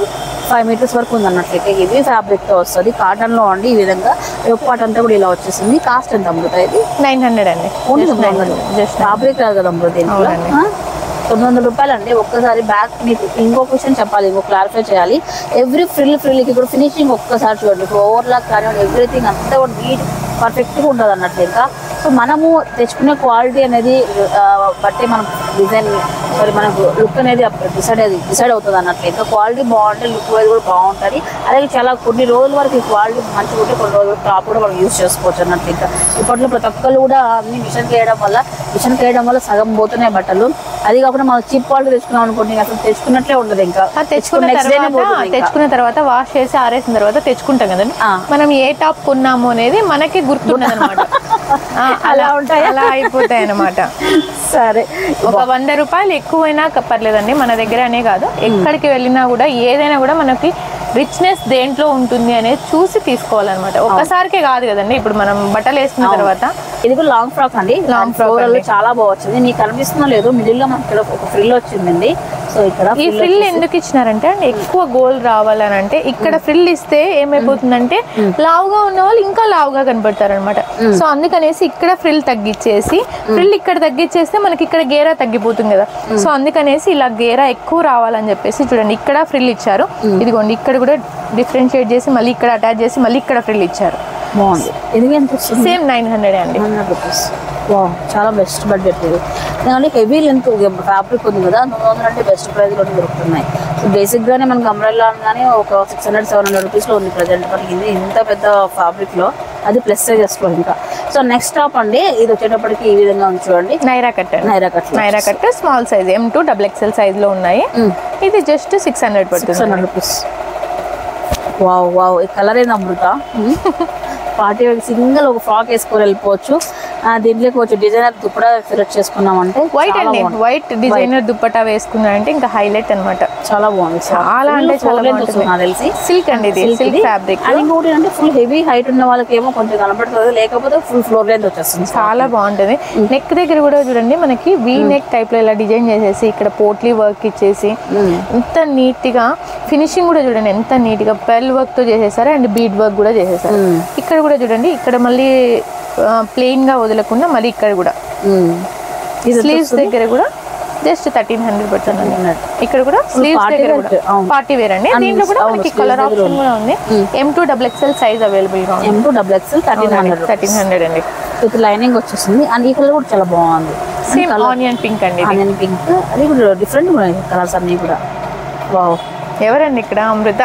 Speaker 1: five metres వరకు ఉంది అన్నట్లయితే ఇది ఫ్యాబ్రిక్ తో వస్తుంది కాటన్ లో అండి ఈ విధంగా యోక్ పార్ట్ అంతా కూడా ఇలా వచ్చేసింది కాస్ట్ ఎంత అమృత ఇది
Speaker 2: నైన్ హండ్రెడ్ అండి
Speaker 1: ఓన్లీ
Speaker 2: Just 900. Just
Speaker 1: ఫ్యాబ్రిక్ రాదు కదా అమృత దీంట్లో
Speaker 2: అవునండి.
Speaker 1: ఆ? తొమ్మిది వందల రూపాయలు అండి ఒక్కసారి బ్యాక్ మీకు ఇంకో క్వశ్చన్ చెప్పాలి ఇంకో క్లారిఫై చేయాలి ఎవ్రీ ఫ్రిల్ ఫ్రిల్కి ఇప్పుడు ఫినిషింగ్ ఒక్కసారి చూడండి ఇప్పుడు ఓవర్లాక్ కానివ్వండి ఎవ్రీథింగ్ అంతా కూడా నీట్ పర్ఫెక్ట్గా ఉంటుంది అన్నట్లు ఇంకా సో మనము తెచ్చుకునే క్వాలిటీ అనేది ఆ, బట్టి మనం డిజైన్ సారీ మనకు లుక్ అనేది డిసైడ్ డిసైడ్ అవుతుంది అన్నట్లు ఇంకా క్వాలిటీ బాగుంటే లుక్ వైజ్ కూడా బాగుంటుంది అలాగే చాలా కొన్ని రోజుల వరకు ఈ క్వాలిటీ మంచిగా ఉంటే కొన్ని రోజులు టాప్ కూడా మనం యూస్ చేసుకోవచ్చు అన్నట్లు ఇంకా ఇప్పట్లో ప్రతి ఒక్కరు కూడా అన్ని మిషన్కి వేయడం వల్ల మిషన్కి వేయడం వల్ల సగం పోతున్నాయి బట్టలు అది కాకుండా మనం చీప్ క్వాలిటీ తెచ్చుకున్నాం అనుకోండి అసలు తెచ్చుకున్నట్లే ఉండదు ఇంకా
Speaker 2: ఆ తెచ్చుకున్న
Speaker 1: next day నే
Speaker 2: తర్వాత
Speaker 1: పోతుంది ఇంకా.
Speaker 2: తెచ్చుకున్న తర్వాత వాష్ చేసి ఆరేసిన తర్వాత తెచ్చుకుంటాం కదండి
Speaker 1: ఆ.
Speaker 2: మనం ఏ టాప్ కొన్నాము అనేది మనకి గుర్తుండదు అనమాట అలా
Speaker 1: ఉంటాయా?
Speaker 2: అలా అయిపోతాయి అనమాట
Speaker 1: సరే
Speaker 2: ఒక వంద రూపాయలు ఎక్కువైనా క- పర్లేదండి మన దగ్గర అనే కాదు ఎక్కడికి వెళ్ళినా కూడా ఏదైనా కూడా మనకి రిచ్నెస్ దేంట్లో ఉంటుంది అనేది చూసి తీసుకోవాలన్నమాట ఒక్కసారికే కాదు కదండి ఇప్పుడు మనం బట్టలు వేసుకున్న తర్వాత
Speaker 1: ఇది కూడా లాంగ్ ఫ్రాక్ అండి
Speaker 2: Long
Speaker 1: లాంగ్
Speaker 2: frock
Speaker 1: ఫ్రాక్
Speaker 2: అండి.
Speaker 1: చాలా బాగా వచ్చింది నీకు కనిపిస్తుందో లేదు మిడిల్ లో మనకి ఇక్కడ ఒక ఫ్రిల్ వచ్చిందండి సో ఇక్కడ
Speaker 2: ఈ
Speaker 1: frill
Speaker 2: ఫ్రిల్
Speaker 1: వచ్చేసి-
Speaker 2: ఎందుకు ఇచ్చినారంటే అండి ఎక్కువ గోల్ రావాలని అంటే ఇక్కడ ఫ్రిల్ ఇస్తే ఏమైపోతుందంటే లావుగా ఉన్న వాళ్ళు ఇంకా లావుగా కనబడతారు అనమాట సో అందుకనేసి ఇక్కడ ఫ్రిల్ తగ్గించేసి ఫ్రిల్ ఇక్కడ తగ్గించేస్తే మనకి ఇక్కడ గేరా తగ్గిపోతుంది కదా సో అందుకనేసి ఇలా గేరా ఎక్కువ రావాలని చెప్పేసి చూడండి ఇక్కడ ఫ్రిల్ ఇచ్చారు ఇదిగోండి ఇక్కడ కూడా డిఫరెన్షియేట్ చేసి మళ్ళీ ఇక్కడ అటాచ్ చేసి మళ్ళీ ఇక్కడ ఫ్రిల్ ఇచ్చారు
Speaker 1: బాగుంది ఇది ఎంత వస్తుంది
Speaker 2: సేమ్ నైన్ హండ్రెడ్ అండి
Speaker 1: హండ్రెడ్ రూపీస్ వా చాలా బెస్ట్ బడ్జెట్ ఇది ఎందుకంటే హెవీ లెంత్ ఫ్యాబ్రిక్ ఉంది కదా మూడు వందలు అంటే బెస్ట్ ప్రైస్లో దొరుకుతున్నాయి సో బేసిక్గానే మనకి అంబ్రెల్లా అనగానే ఒక సిక్స్ హండ్రెడ్ సెవెన్ హండ్రెడ్ రూపీస్లో ఉంది ప్రజెంట్ మనకి ఇది ఇంత పెద్ద ఫ్యాబ్రిక్లో అది ప్లస్ సైజెస్లో ఇంకా సో నెక్స్ట్ టాప్ అండి ఇది వచ్చేటప్పటికి ఈ విధంగా ఉంది చూడండి
Speaker 2: నైరా కట్ అండి
Speaker 1: Naira cut
Speaker 2: Naira cut small size M two double XL size లో ఉన్నాయి ఇది జస్ట్ సిక్స్ హండ్రెడ్
Speaker 1: సిక్స్
Speaker 2: పడుతుంది
Speaker 1: హండ్రెడ్ రూపీస్ వావ్ వావ్ ఈ కలర్ ఏంది అమృత పార్టీ సింగిల్ ఒక ఫ్రాక్ వేసుకొని వెళ్ళిపోవచ్చు ఆ, దీంట్లోకి వచ్చి డిజైనర్ దుప్పడా సెలెక్ట్ చేసుకున్నామంటే
Speaker 2: వైట్
Speaker 1: చాలా
Speaker 2: అండి
Speaker 1: బాగుంది.
Speaker 2: వైట్ డిజైనర్ దుప్పటా వేసుకున్నారంటే ఇంకా హైలైట్ అన్నమాట
Speaker 1: చాలా బాగుంది
Speaker 2: చాలా అంటే చాలా బాగుంటుంది.
Speaker 1: నాకు తెలిసి
Speaker 2: సిల్క్ అండి ఇది సిల్క్ ఫ్యాబ్రిక్
Speaker 1: అండ్ ఇంకోటి అంటే ఫుల్ హెవీ హైట్ ఉన్న వాళ్ళకి ఏమో కొంచెం కనపడుతుంది లేకపోతే ఫుల్ ఫ్లోర్ లెంత్ వచ్చేస్తుంది
Speaker 2: చాలా బాగుంటుంది నెక్ దగ్గర కూడా చూడండి మనకి వీ నెక్ టైప్ లో ఇలా డిజైన్ చేసేసి ఇక్కడ పోట్లీ వర్క్ ఇచ్చేసి ఎంత నీట్ గా ఫినిషింగ్ కూడా చూడండి ఎంత నీట్ గా పెల్ వర్క్ తో చేసేసారు అండ్ బీడ్ వర్క్ కూడా చేసేసారు ఇక్కడ కూడా చూడండి ఇక్కడ మళ్ళీ ప్లెయిన్ గా వదలకుండా మళ్ళీ ఇక్కడ కూడా
Speaker 1: ఇది
Speaker 2: స్లీవ్స్ దగ్గర కూడా జస్ట్ థర్టీన్ హండ్రెడ్ పడుతుంది ఇక్కడ కూడా స్లీవ్స్
Speaker 1: party
Speaker 2: దగ్గర
Speaker 1: wear,
Speaker 2: కూడా
Speaker 1: అవును.
Speaker 2: పార్టీ వేర్ అండి
Speaker 1: And
Speaker 2: దీంట్లో కూడా
Speaker 1: అవును,
Speaker 2: మనకి
Speaker 1: sleeves
Speaker 2: కలర్
Speaker 1: దగ్గర
Speaker 2: ఆప్షన్ కూడా ఉంది M two double XL size available గా ఉంది
Speaker 1: M two double XL thirteen hundred
Speaker 2: thirteen hundred అండి
Speaker 1: విత్ లైనింగ్ వచ్చేసింది అండ్ ఈ కలర్ కూడా చాలా బాగుంది
Speaker 2: సేమ్ ఆనియన్ పింక్ అండి ఇది.
Speaker 1: ఆనియన్ పింక్ అది కూడా డిఫరెంట్ ఉన్నాయి కలర్స్ అన్ని కూడా వావ్
Speaker 2: ఎవరండి ఇక్కడ అమృత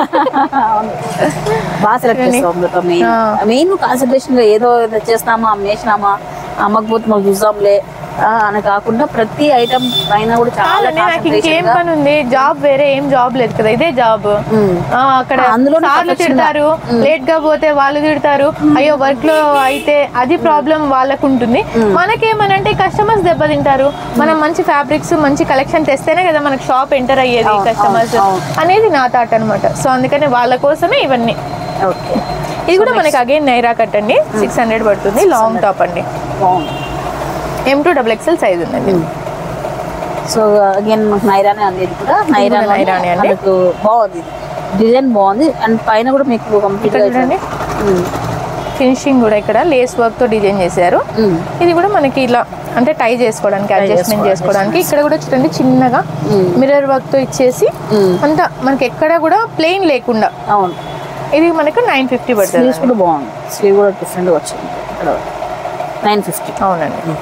Speaker 1: బాగా సెలెక్ట్ చేస్తాం అమృత మెయిన్
Speaker 2: ఆ.
Speaker 1: మెయిన్ కాన్సన్ట్రేషన్ గా ఏదో ఏదో చేస్తామా అమ్మేసినామా అమ్మకపోతే మాకు చూద్దాంలే ఆ, అని కాకుండా ప్రతి ఐటమ్ పైన కూడా చాలా
Speaker 2: కాదండి నాకు ఇంకేం
Speaker 1: concentration గా-
Speaker 2: పని ఉంది జాబ్ వేరే ఏం జాబ్ లేదు కదా ఇదే జాబ్
Speaker 1: ఉమ్.
Speaker 2: అక్కడ
Speaker 1: ఆ, అందులోనే
Speaker 2: సార్లు
Speaker 1: perfection గా.
Speaker 2: తిడతారు లేట్ గా పోతే వాళ్ళు తిడతారు అయ్యో వర్క్ లో అయితే అది ప్రాబ్లం వాళ్ళకు ఉంటుంది మనకేమనంటే కస్టమర్స్ దెబ్బతింటారు మనం మంచి ఫ్యాబ్రిక్స్ మంచి కలెక్షన్ తెస్తేనే కదా మనకి షాప్ ఎంటర్ అయ్యేది
Speaker 1: అవును,
Speaker 2: కస్టమర్స్
Speaker 1: అవును,
Speaker 2: అనేది నా థాట్ అనమాట సో అందుకని వాళ్ళ కోసమే ఇవన్నీ
Speaker 1: ఓకే
Speaker 2: ఇది కూడా మనకి అగైన్ నైరా కట్ అండి సిక్స్ హండ్రెడ్ పడుతుంది లాంగ్ టాప్ అండి
Speaker 1: బాగుంది
Speaker 2: M two double XL size ఉందండి
Speaker 1: సో అగైన్ మనకు నైరానే అంది ఇది కూడా నైరా
Speaker 2: నైరానే అండి.
Speaker 1: మనకు బాగుంది డిజైన్ బాగుంది అండ్ పైన కూడా మీకు కంప్లీట్
Speaker 2: ఇక్కడ చూడండి ఫినిషింగ్ కూడా ఇక్కడ లేస్ వర్క్ తో డిజైన్ చేశారు ఇది కూడా మనకి ఇలా అంటే టై చేసుకోవడానికి అడ్జస్ట్మెంట్ చేసుకోవడానికి ఇక్కడ కూడా చూడండి చిన్నగా మిర్రర్ వర్క్ తో ఇచ్చేసి అంతా మనకి ఎక్కడ కూడా ప్లెయిన్ లేకుండా
Speaker 1: అవును
Speaker 2: ఇది మనకు నైన్ ఫిఫ్టీ పడుతుంది
Speaker 1: స్లీవ్స్ కూడా బాగుంది స్లీవ్ కూడా డిఫరెంట్గా వచ్చింది ఇక్కడ నైన్ ఫిఫ్టీ
Speaker 2: అవునండి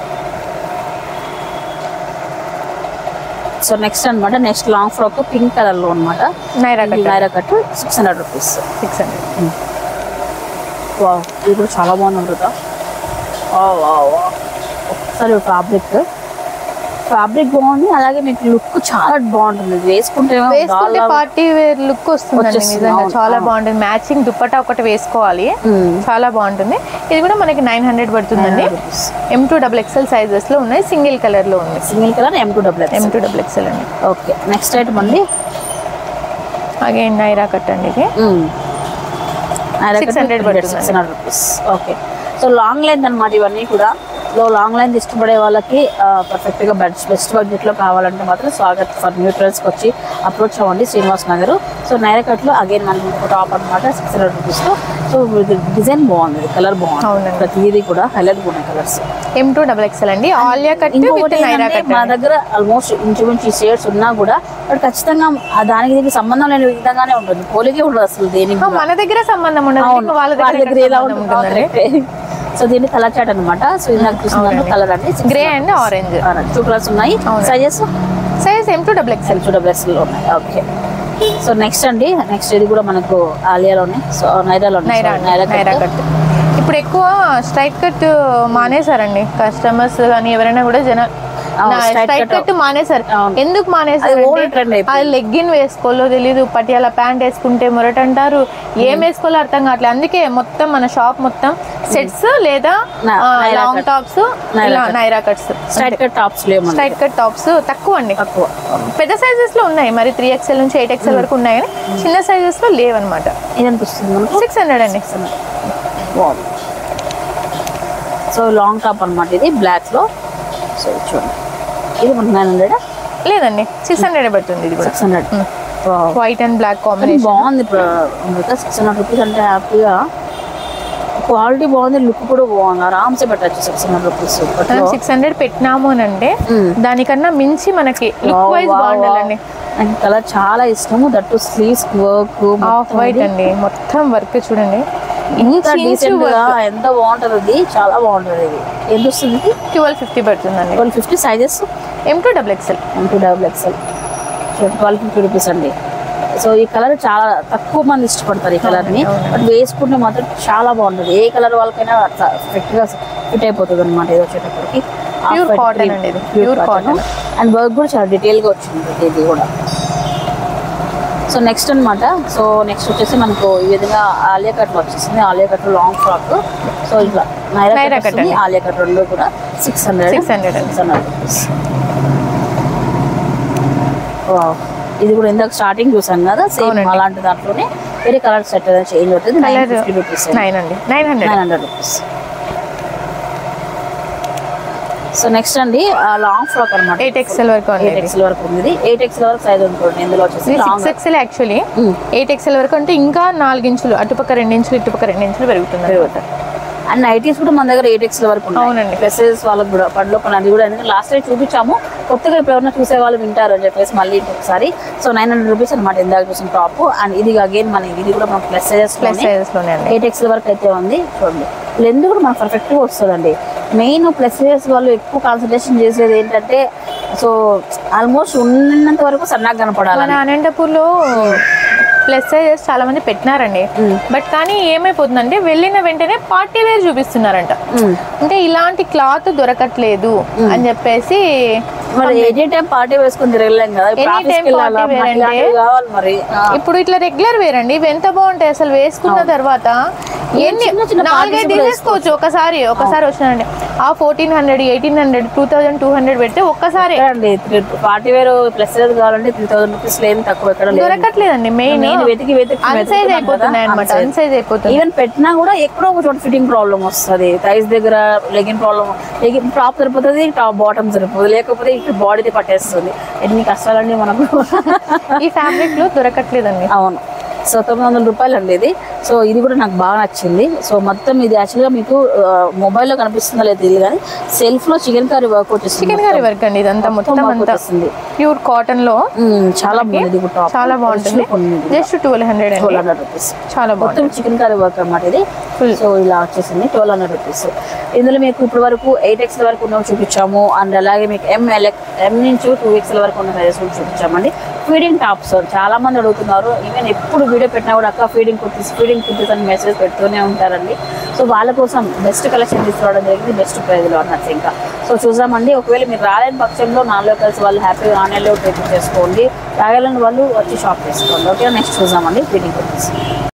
Speaker 1: సో నెక్స్ట్ అన్నమాట next long frock pink colour లో అనమాట
Speaker 2: Naira cut
Speaker 1: Naira cut six hundred rupees
Speaker 2: six hundred
Speaker 1: wow ఇది కూడా చాలా బాగుంది అమృత వావ్ వావ్ వావ్. ఒకసారి ఫ్యాబ్రిక్ ఫ్యాబ్రిక్ బాగుంది అలాగే మీకు లుక్ చాలా బాగుంటుంది ఇది వేసుకుంటే ఏమో
Speaker 2: వేసుకుంటే
Speaker 1: doll లాగా-
Speaker 2: పార్టీ వేర్ లుక్ వస్తుందండి
Speaker 1: వచ్చేస్తుంది,
Speaker 2: నిజంగా
Speaker 1: అవును,
Speaker 2: చాలా
Speaker 1: అవును.
Speaker 2: బాగుంటుంది మ్యాచింగ్ దుప్పటా ఒకటి వేసుకోవాలి
Speaker 1: మ్మ్.
Speaker 2: చాలా బాగుంటుంది ఇది కూడా మనకి నైన్ హండ్రెడ్ పడుతుందండి
Speaker 1: 900 rupees.
Speaker 2: M two double XL sizes లో ఉన్నాయి సింగిల్ కలర్ లో ఉంది
Speaker 1: single colour M two double
Speaker 2: M two double XL అండి
Speaker 1: ఓకే నెక్స్ట్ ఐటమ్ అండి
Speaker 2: అగైన్ నైరా కట్ అండి ఇది 600 పడుతుంది.
Speaker 1: Six hundred rupees okay so long line అనమాట ఇవన్నీ కూడా లో లాంగ్ లైన్ ఇష్టపడే వాళ్ళకి పర్ఫెక్ట్ గా బెస్ట్ బెస్ట్ బడ్జెట్ లో కావాలంటే మాత్రం స్వాగత్ ఫర్ న్యూట్రల్స్ కి వచ్చి అప్రోచ్ అవ్వండి శ్రీనివాస్ నగర్ సో నైరా కట్ లో అగైన్ మనకి ఇంకొక టాప్ అనమాట సిక్స్ హండ్రెడ్ రూపీస్ లో సో ఇది డిజైన్ బాగుంది కలర్ బాగుంది
Speaker 2: అవునండి.
Speaker 1: ప్రతిదీ కూడా హైలైట్ ఉన్నాయి colours
Speaker 2: M two double XL అండి ఆలియా కట్
Speaker 1: ఇంకొకటి
Speaker 2: విత్ నైరా
Speaker 1: ఏంటంటే
Speaker 2: కట్
Speaker 1: మా దగ్గర ఆల్మోస్ట్ ఇంచుమించు షేడ్స్ ఉన్నా కూడా బట్ ఖచ్చితంగా ఆ దానికి దీనికి సంబంధం లేని విధంగానే ఉంటుంది పోలికే ఉండదు అసలు దేనికి కూడా.
Speaker 2: మన దగ్గర సంబంధం ఉండదు
Speaker 1: అవును.
Speaker 2: ఇంకా వాళ్ళ
Speaker 1: వాళ్ళ
Speaker 2: దగ్గర
Speaker 1: దగ్గర ఎలా
Speaker 2: సంబంధం
Speaker 1: ఉంటుందండి
Speaker 2: ఉంటుందండి
Speaker 1: సో దీన్ని కలర్ చాట్ అనమాట సో ఇందాక చూసిన కలర్ అండి
Speaker 2: grey and orange
Speaker 1: two colours ఉన్నాయి
Speaker 2: అవును.
Speaker 1: Sizes
Speaker 2: size M two double XL
Speaker 1: two double లో ఉన్నాయి ఓకే సో నెక్స్ట్ అండి నెక్స్ట్ ఇది కూడా మనకు ఆలియాలోనే సో నైరాలో
Speaker 2: నైరా అండి, నైరా కట్ ఇప్పుడు ఎక్కువ స్ట్రైట్ కట్ మానేశారండి కస్టమర్స్ కానీ ఎవరైనా కూడా జన
Speaker 1: అవును, straight
Speaker 2: స్ట్రైట్
Speaker 1: cut.
Speaker 2: కట్ మానేశారు
Speaker 1: అవును.
Speaker 2: ఎందుకు
Speaker 1: అది
Speaker 2: మానేశారు
Speaker 1: old trend అయిపోయింది.
Speaker 2: అది లెగ్గిన్ వేసుకోలో తెలీదు పటియాల ప్యాంట్ వేసుకుంటే మొరట అంటారు ఏం వేసుకోవాలో అర్థం కావట్లేదు అందుకే మొత్తం మన షాప్ మొత్తం సెట్స్ లేదా
Speaker 1: నా- Naira
Speaker 2: long
Speaker 1: cut.
Speaker 2: Tops
Speaker 1: Naira cut.
Speaker 2: Naira cuts
Speaker 1: straight cut tops లేమండి
Speaker 2: స్ట్రైట్ కట్ టాప్స్ తక్కువ అండి
Speaker 1: తక్కువ
Speaker 2: పెద్ద సైజెస్ లో ఉన్నాయి మరి త్రీ ఎక్స్ఎల్ నుంచి ఎయిట్ ఎక్స్ఎల్ వరకు ఉన్నాయి కానీ చిన్న సైజెస్ లో లేవన్నమాట
Speaker 1: ఇది అనిపిస్తుంది మనకు
Speaker 2: సిక్స్ హండ్రెడ్ అండి
Speaker 1: బాగుంది సో లాంగ్ టాప్ అన్నమాట ఇది బ్లాక్ లో సో ఇది చూడండి ఇది మనకు నైన్ హండ్రెడ్
Speaker 2: లేదండి సిక్స్ హండ్రెడ్ పడుతుంది ఇది కూడా
Speaker 1: six hundred
Speaker 2: white and black combination
Speaker 1: బాగుంది అమృత సిక్స్ హండ్రెడ్ రూపీస్ అంటే హ్యాపీగా క్వాలిటీ బాగుంది లుక్ కూడా బాగుంది ఆరామ్సే పెట్టచ్చు six hundred rupees
Speaker 2: six hundred పెట్టినాము అని అంటే
Speaker 1: మ్మ్.
Speaker 2: దానికన్నా మించి మనకి లుక్ వైజ్ బాగుండాలండి
Speaker 1: నాకు కలర్ చాలా ఇష్టము that sleeves work
Speaker 2: off white అండి మొత్తం వర్క్ చూడండి
Speaker 1: ఇంత డీసెంట్ గా ఎంత బాగుంటది అది చాలా బాగుంటది ఇది ఎంత వస్తుంది
Speaker 2: ట్వెల్వ్ ఫిఫ్టీ పడుతుందండి
Speaker 1: twelve fifty sizes
Speaker 2: M two double XL
Speaker 1: one two double XL twelve fifty rupees అండి సో ఈ కలర్ చాలా తక్కువ మంది ఇష్టపడతారు ఈ కలర్ ని
Speaker 2: అవునండి.
Speaker 1: బట్ వేసుకుంటే మాత్రం చాలా బాగుంటుంది ఏ కలర్ వాళ్ళకైనా అట్లా ఫిట్ గా ఫిట్ అయిపోతుంది అనమాట ఇది వచ్చేటప్పటికి
Speaker 2: Pure cotton అండి ఇది. Pure cotton.
Speaker 1: అండ్ వర్క్ కూడా చాలా డీటెయిల్ గా వచ్చింది ఇది కూడా సో నెక్స్ట్ అన్నమాట సో నెక్స్ట్ వచ్చేసి మనకు ఈ విధంగా ఆలియా కట్ వచ్చేసింది Alia cut long frock so ఇట్లా నైరా
Speaker 2: నైరా
Speaker 1: కట్
Speaker 2: కట్
Speaker 1: వస్తుంది,
Speaker 2: అండి.
Speaker 1: ఆలియా కట్ రెండు కూడా సిక్స్ హండ్రెడ్
Speaker 2: 600 అండి.
Speaker 1: Six hundred rupees wow. ఇది కూడా ఇందాక స్టార్టింగ్ చూసాం కదా సేమ్
Speaker 2: అవునండి.
Speaker 1: అలాంటి దాంట్లోనే వేరే కలర్ సెట్ చేంజ్ అవుతుంది nine
Speaker 2: colour
Speaker 1: fifty rupees
Speaker 2: nine అండి nine hundred
Speaker 1: nine hundred rupees so next అండి లాంగ్ ఫ్రాక్ అనమాట
Speaker 2: ఎయిట్ ఎక్స్ఎల్ వరకు
Speaker 1: ఎయిట్
Speaker 2: అండి
Speaker 1: ఎక్స్ఎల్ వరకు ఉంది ఎయిట్ ఎక్స్ఎల్ వరకు సైజ్ ఉంటుంది ఇందులో వచ్చేసి
Speaker 2: six
Speaker 1: long
Speaker 2: XL actually eight XL వరకు అంటే ఇంకా నాలుగు ఇంచులు అటుపక్క రెండు ఇంచులు ఇటుపక్క రెండు ఇంచులు పెరుగుతుంది
Speaker 1: పెరుగుతాయి అండ్ నైటీస్ కూడా మన దగ్గర ఎయిట్ ఎక్స్ఎల్ వరకు ఉన్నాయి
Speaker 2: అవునండి.
Speaker 1: డ్రెస్సెస్ వాళ్ళకి కూడా పడిలో పని అది కూడా ఎందుకంటే లాస్ట్ టైం చూపించాము కొత్తగా ఇప్పుడు ఎవరైనా చూసే వాళ్ళు వింటారు అని చెప్పేసి మళ్ళీ ఒకసారి సో నైన్ హండ్రెడ్ రూపీస్ అనమాట ఇందాక చూసిన టాప్ అండ్ ఇది అగైన్ మన ఇది కూడా మన ప్లస్ సైజెస్
Speaker 2: ప్లస్ సైజెస్ లోనే అండి
Speaker 1: ఎయిట్ ఎక్స్ఎల్ వరకు అయితే ఉంది చూడండి లెంత్ కూడా మనకు పర్ఫెక్ట్గా వస్తుందండి మెయిన్ ప్లస్ సైజెస్ వాళ్ళు ఎక్కువ కాన్సన్ట్రేషన్ చేసేది ఏంటంటే సో ఆల్మోస్ట్ ఉన్నంత వరకు సన్నగా
Speaker 2: మన
Speaker 1: కనపడాలి
Speaker 2: అనంతపూర్లో ప్లస్ సైజెస్ చాలా మంది పెట్టినారండి బట్ కానీ ఏమైపోతుందంటే వెళ్ళిన వెంటనే పార్టీ వేర్ చూపిస్తున్నారంట అంటే ఇలాంటి క్లాత్ దొరకట్లేదు అని చెప్పేసి
Speaker 1: మరి ఎనీ టైం పార్టీ వేసుకుని తిరగలేం కదా ఇప్పుడు
Speaker 2: Any
Speaker 1: ఆఫీస్కి
Speaker 2: time
Speaker 1: వెళ్ళాలా
Speaker 2: party wear
Speaker 1: మనకి
Speaker 2: అంటే-
Speaker 1: ఇలాంటివి కావాలి మరి ఆ.
Speaker 2: ఇప్పుడు ఇట్లా రెగ్యులర్ వేర్ అండి ఇవి ఎంత బాగుంటాయి అసలు వేసుకున్న తర్వాత ఎన్ని
Speaker 1: చిన్న చిన్న
Speaker 2: నాలుగైదు
Speaker 1: parties కూడా
Speaker 2: తీసేసుకోవచ్చు ఒకసారి ఒకసారి వచ్చినారండి ఆ fourteen hundred eighteen hundred two thousand two hundred పెడితే ఒక్కసారి
Speaker 1: ఎక్కడండి పార్టీ వేర్ ప్లస్ కావాలంటే త్రీ థౌసండ్ రూపీస్ లేని తక్కువ ఎక్కడ లేదు
Speaker 2: దొరకట్లేదండి మెయిన్
Speaker 1: నేను వెతికి వెతికి
Speaker 2: అన్సైజ్ అయిపోతున్నాయి అనమాట అన్సైజ్ అయిపోతుంది
Speaker 1: ఈవెన్ పెట్టినా కూడా ఎక్కడో ఒక చోట ఫిట్టింగ్ ప్రాబ్లం వస్తుంది థైస్ దగ్గర లెగిన్ ప్రాబ్లం లెగిన్ టాప్ సరిపోతుంది టాప్ బాటమ్ సరిపోతుంది లేకపోతే ఇక్కడ బాడీది పట్టేస్తుంది ఎన్ని కష్టాలండి మనకు
Speaker 2: ఈ ఫ్యాబ్రిక్ లో దొరకట్లేదండి
Speaker 1: అవును సో తొమ్మిది వందల రూపాయలు అండి ఇది సో ఇది కూడా నాకు బాగా నచ్చింది సో మొత్తం ఇది యాక్చువల్గా మీకు మొబైల్లో కనిపిస్తుందో లేదు తెలియదు కానీ సెల్ఫ్లో చికెన్ కర్రీ వర్క్ వచ్చేసింది
Speaker 2: చికెన్ కర్రీ వర్క్ అండి ఇదంతా మొత్తం
Speaker 1: work
Speaker 2: అంతా
Speaker 1: వచ్చేసింది
Speaker 2: ప్యూర్ కాటన్ లో
Speaker 1: మ్మ్, చాలా బాగుంది ఇది కూడా టాప్
Speaker 2: చాలా బాగుంటుంది జస్ట్ ట్వెల్వ్ హండ్రెడ్ అండి
Speaker 1: ట్వెల్వ్ హండ్రెడ్ రూపీస్
Speaker 2: చాలా బాగుంటుంది
Speaker 1: మొత్తం చికెన్ కర్రీ వర్క్ అన్నమాట ఇది
Speaker 2: Full.
Speaker 1: సో ఇలా వచ్చేసింది ట్వెల్వ్ హండ్రెడ్ రూపీస్ ఇందులో మీకు ఇప్పటి వరకు ఎయిట్ ఎక్స్ల వరకు ఉన్నవి చూపించాము అండ్ అలాగే మీకు ఎం ఎం నుంచి టూ ఎక్స్ల వరకు ఉన్న సైజెస్ కూడా చూపించామండి ఫీడింగ్ టాప్స్ చాలా మంది అడుగుతున్నారు ఈవెన్ ఎప్పుడు వీడియో పెట్టినా కూడా అక్క ఫీడింగ్ కుర్తీస్ ఫీడింగ్ కుర్తీస్ అని మెసేజ్ పెడుతూనే ఉంటారండి సో వాళ్ళ కోసం బెస్ట్ కలెక్షన్ తీసుకురావడం జరిగింది బెస్ట్ ప్రైజ్లో అన్నట్టు ఇంకా సో చూసామండి ఒకవేళ మీరు రాలేని పక్షంలో నాలుగు కలిసి వాళ్ళు హ్యాపీగా ఆన్లైన్లో టేక్ చేసుకోండి రాగలని వాళ్ళు వచ్చి షాప్ చేసుకోండి ఓకే నెక్స్ట్ చూసామండి feeding kurtis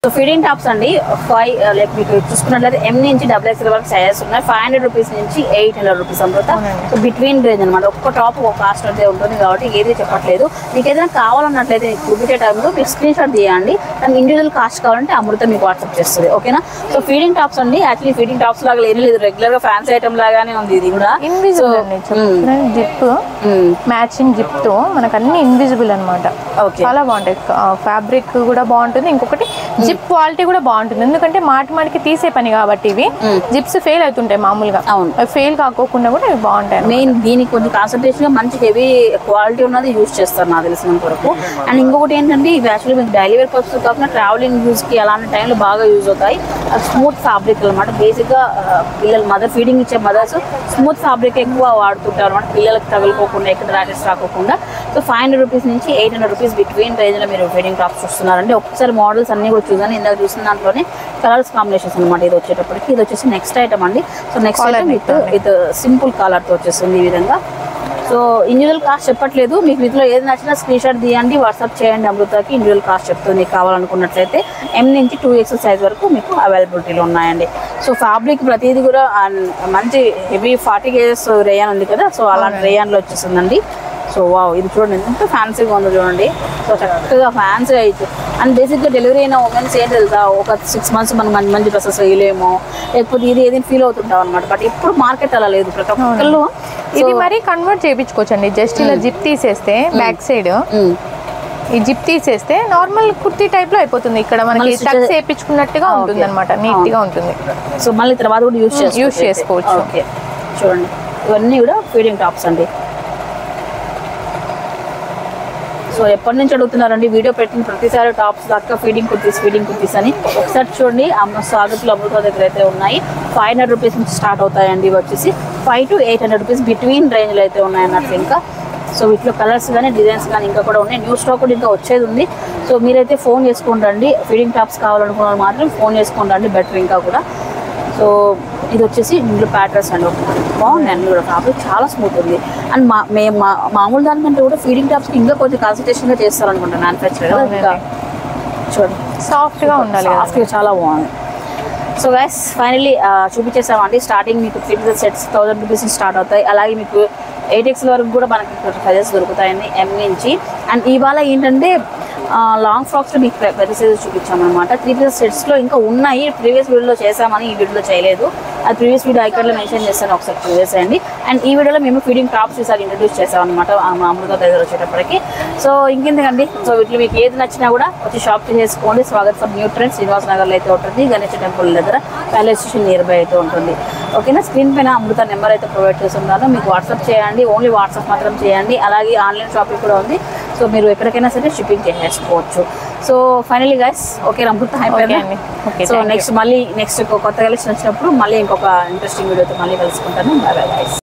Speaker 1: so feeding tops అండి ఫైవ్ లైక్ మీకు చూసుకున్నట్లయితే ఎం నుంచి డబుల్ ఎక్స్ వరకు సైజెస్ ఉన్నాయి ఫైవ్ హండ్రెడ్ రూపీస్ నుంచి ఎయిట్ హండ్రెడ్ రూపీస్ అమృత
Speaker 2: అవునండి.
Speaker 1: సో బిట్వీన్ రేంజ్ అనమాట ఒక్క టాప్ ఒక కాస్ట్ అయితే ఉంటుంది కాబట్టి ఏది చెప్పట్లేదు మీకు ఏదైనా కావాలన్నట్లయితే మీకు చూపించే టైంలో మీకు స్క్రీన్ షాట్ తీయండి దానికి ఇండివిజువల్ కాస్ట్ కావాలంటే అమృత మీకు వాట్సాప్ చేస్తుంది ఓకేనా సో ఫీడింగ్ టాప్స్ అండి యాక్చువల్లీ ఫీడింగ్ టాప్స్ లాగా ఏమీ లేదు రెగ్యులర్ గా ఫ్యాన్సీ ఐటమ్ లాగానే ఉంది ఇది కూడా
Speaker 2: ఇన్విజిబుల్ అండి జిప్ మ్యాచింగ్ జిప్ తో మనకు అన్ని ఇన్విజిబుల్ అన్నమాట
Speaker 1: ఓకే
Speaker 2: చాలా బాగుంటాయి ఫ్యాబ్రిక్ కూడా బాగుంటుంది ఇంకొకటి జిప్ క్వాలిటీ కూడా బాగుంటుంది ఎందుకంటే మాటి మాటికి తీసే పని కాబట్టి ఇవి జిప్స్ ఫెయిల్ అవుతుంటాయి మామూలుగా
Speaker 1: అవును.
Speaker 2: అవి ఫెయిల్ కాకోకుండా కూడా ఇవి బాగుంటాయి అన్నమాట.
Speaker 1: మెయిన్ దీనికి కొంచెం కాన్సన్ట్రేషన్ గా మంచి హెవీ క్వాలిటీ ఉన్నది యూజ్ చేస్తారు నాకు తెలిసినంత వరకు అండ్ ఇంకొకటి ఏంటంటే ఇవి యాక్చువల్లీ మీకు డైలీ వేర్ పర్పస్ కాకుండా ట్రావెలింగ్ యూజ్ కి అలాంటి టైంలో బాగా యూజ్ అవుతాయి స్మూత్ ఫ్యాబ్రిక్ అనమాట బేసిక్ గా ఆ, పిల్లలు మదర్ ఫీడింగ్ ఇచ్చే మదర్స్ స్మూత్ ఫ్యాబ్రిక్ ఎక్కువ వాడుతుంటారు అనమాట పిల్లలకి తగులుకోకుండా ఎక్కడ ర్యాషెస్ రాకోకుండా సో ఫైవ్ హండ్రెడ్ రూపీస్ నుంచి eight hundred rupees between range లో మీరు ఫీడింగ్ టాప్స్ చూస్తున్నారంటే ఒక్కసారి మోడల్స్ అన్ని కూడా చూసాను ఇందాక చూసిన దాంట్లోనే కలర్స్ కాంబినేషన్స్ అనమాట ఇది వచ్చేటప్పటికి ఇది వచ్చేసి నెక్స్ట్ ఐటమ్ అండి so next
Speaker 2: Collar
Speaker 1: item
Speaker 2: neck
Speaker 1: with with simple colour తో వచ్చేస్తుంది ఈ విధంగా సో ఇండివిజువల్ కాస్ట్ చెప్పట్లేదు మీకు వీటిలో ఏది నచ్చినా స్క్రీన్ షాట్ తీయండి వాట్సాప్ చేయండి అమృతకి ఇండివిజువల్ కాస్ట్ చెప్తుంది మీకు కావాలనుకున్నట్లయితే ఎం నుంచి టూ ఎక్స్ సైజ్ వరకు మీకు అవైలబిలిటీలో ఉన్నాయండి సో ఫ్యాబ్రిక్ ప్రతిదీ కూడా అన్- మంచి హెవీ ఫార్టీ కేజెస్ రేయాన్ ఉంది కదా సో అలాంటి రేయాన్లో వచ్చేస్తుందండి సో వావ్ ఇది చూడండి ఎంత ఫ్యాన్సీగా ఉందో చూడండి సో చక్కగా ఫ్యాన్సీ అయితే అండ్ బేసిక్గా డెలివరీ అయిన ఉమెన్స్ ఏంటి తెలుసా ఒక సిక్స్ మంత్స్ మనం మంచి మంచి డ్రెస్సెస్ వేయలేము లేకపోతే ఇది ఏదైనా ఫీల్ అవుతుంటాం అనమాట బట్ ఇప్పుడు మార్కెట్ అలా లేదు ప్రతి ఒక్కళ్ళు
Speaker 2: ఇది మరి కన్వర్ట్ చేయించుకోవచ్చండి జస్ట్ ఇలా జిప్ తీసేస్తే బ్యాక్ సైడ్
Speaker 1: ఉమ్,
Speaker 2: ఈ జిప్ తీసేస్తే నార్మల్ కుర్తీ టైప్ లో అయిపోతుంది ఇక్కడ మనకి
Speaker 1: మళ్ళీ
Speaker 2: టక్స్
Speaker 1: stitches-
Speaker 2: వేయించుకున్నట్టుగా ఉంటుంది అనమాట నీట్ గా ఉంటుంది
Speaker 1: సో మళ్ళీ తర్వాత కూడా యూస్ చేసుకోవచ్చు
Speaker 2: use చేసుకోవచ్చు.
Speaker 1: ఓకే చూడండి ఇవన్నీ కూడా ఫీడింగ్ టాప్స్ అండి సో ఎప్పటి నుంచి అడుగుతున్నారండి వీడియో పెట్టిన ప్రతిసారి టాప్స్ దాకా ఫీడింగ్ కుర్తీస్ ఫీడింగ్ కుర్తీస్ అని ఒకసారి చూడండి అమ్మ స్వాగతులు అమృత దగ్గర అయితే ఉన్నాయి ఫైవ్ హండ్రెడ్ రూపీస్ నుంచి స్టార్ట్ అవుతాయండి ఇవి వచ్చేసి five to eight hundred rupees between రేంజ్లో అయితే ఉన్నాయి అన్నట్లు ఇంకా సో వీటిలో కలర్స్ కానీ డిజైన్స్ కానీ ఇంకా కూడా ఉన్నాయి న్యూ స్టాక్ కూడా ఇంకా వచ్చేది ఉంది సో మీరైతే ఫోన్ చేసుకొని రండి ఫీడింగ్ టాప్స్ కావాలనుకున్న వాళ్ళు మాత్రం ఫోన్ చేసుకొని రండి బెటర్ ఇంకా కూడా సో ఇది వచ్చేసి ఇందులో ప్యాటర్న్స్ అండి ఒకటి బాగుంది అండి కూడా ఫ్యాబ్రిక్ చాలా స్మూత్ ఉంది అండ్ మా మేము మా మామూలు దానికంటే కూడా ఫీడింగ్ టాప్స్కి ఇంకా కొంచెం కాన్సన్ట్రేషన్గా చేస్తారనుకుంటాను మ్యానుఫ్యాక్చర్ కదా ఇంకా చూడండి
Speaker 2: సాఫ్ట్ గా ఉండాలి కదా
Speaker 1: సాఫ్ట్గా చాలా బాగుంది సో గైస్ ఫైనలీ చూపించేసామండి స్టార్టింగ్ మీకు three pieces sets thousand rupees start అవుతాయి అలాగే మీకు ఎయిట్ ఎక్స్ వరకు కూడా మనకి ఇక్కడ సైజెస్ దొరుకుతాయండి ఎం నుంచి అండ్ ఇవాళ ఏంటంటే లాంగ్ ఫ్రాక్స్లో మీకు పె- పెద్ద సైజెస్ చూపించామన్నమాట త్రీ పీసెస్ సెట్స్లో ఇంకా ఉన్నాయి ప్రీవియస్ వీడియోలో చేసామని ఈ వీడియోలో చేయలేదు అది ప్రీవియస్ వీడియో ఐకార్డ్లో మెన్షన్ చేస్తాను ఒకసారి చూసేసేయండి అండ్ ఈ వీడియోలో మేము ఫీడింగ్ టాప్స్ ఈసారి ఇంట్రడ్యూస్ చేసామన్నమాట మా అమృత దగ్గర వచ్చేటప్పటికి సో ఇంకెందుకండి సో వీటిలో మీకు ఏది నచ్చినా కూడా వచ్చి షాప్ చేసుకోండి Swagat for new trend Srinivas నగర్లో అయితే ఉంటుంది గణేష్ టెంపుల్ దగ్గర రైల్వే స్టేషన్ నియర్ బై అయితే ఉంటుంది ఓకేనా స్క్రీన్ పైన అమృత నెంబర్ అయితే ప్రొవైడ్ చేస్తున్నాను మీకు వాట్సాప్ చేయండి ఓన్లీ వాట్సాప్ మాత్రం చేయండి అలాగే ఆన్లైన్ షాపింగ్ కూడా ఉంది సో మీరు ఎక్కడికైనా సరే షిప్పింగ్ చేసేసుకోవచ్చు so finally guys okay Amrutha
Speaker 2: okay
Speaker 1: అయిపోయింది
Speaker 2: అండి ఓకే
Speaker 1: సో నెక్స్ట్ మళ్ళీ నెక్స్ట్ కొత్త కలెక్షన్ వచ్చినప్పుడు మళ్ళీ ఇంకొక ఇంట్రెస్టింగ్ వీడియోతో మళ్ళీ కలుసుకుంటాను బాయ్ బాయ్ గైస్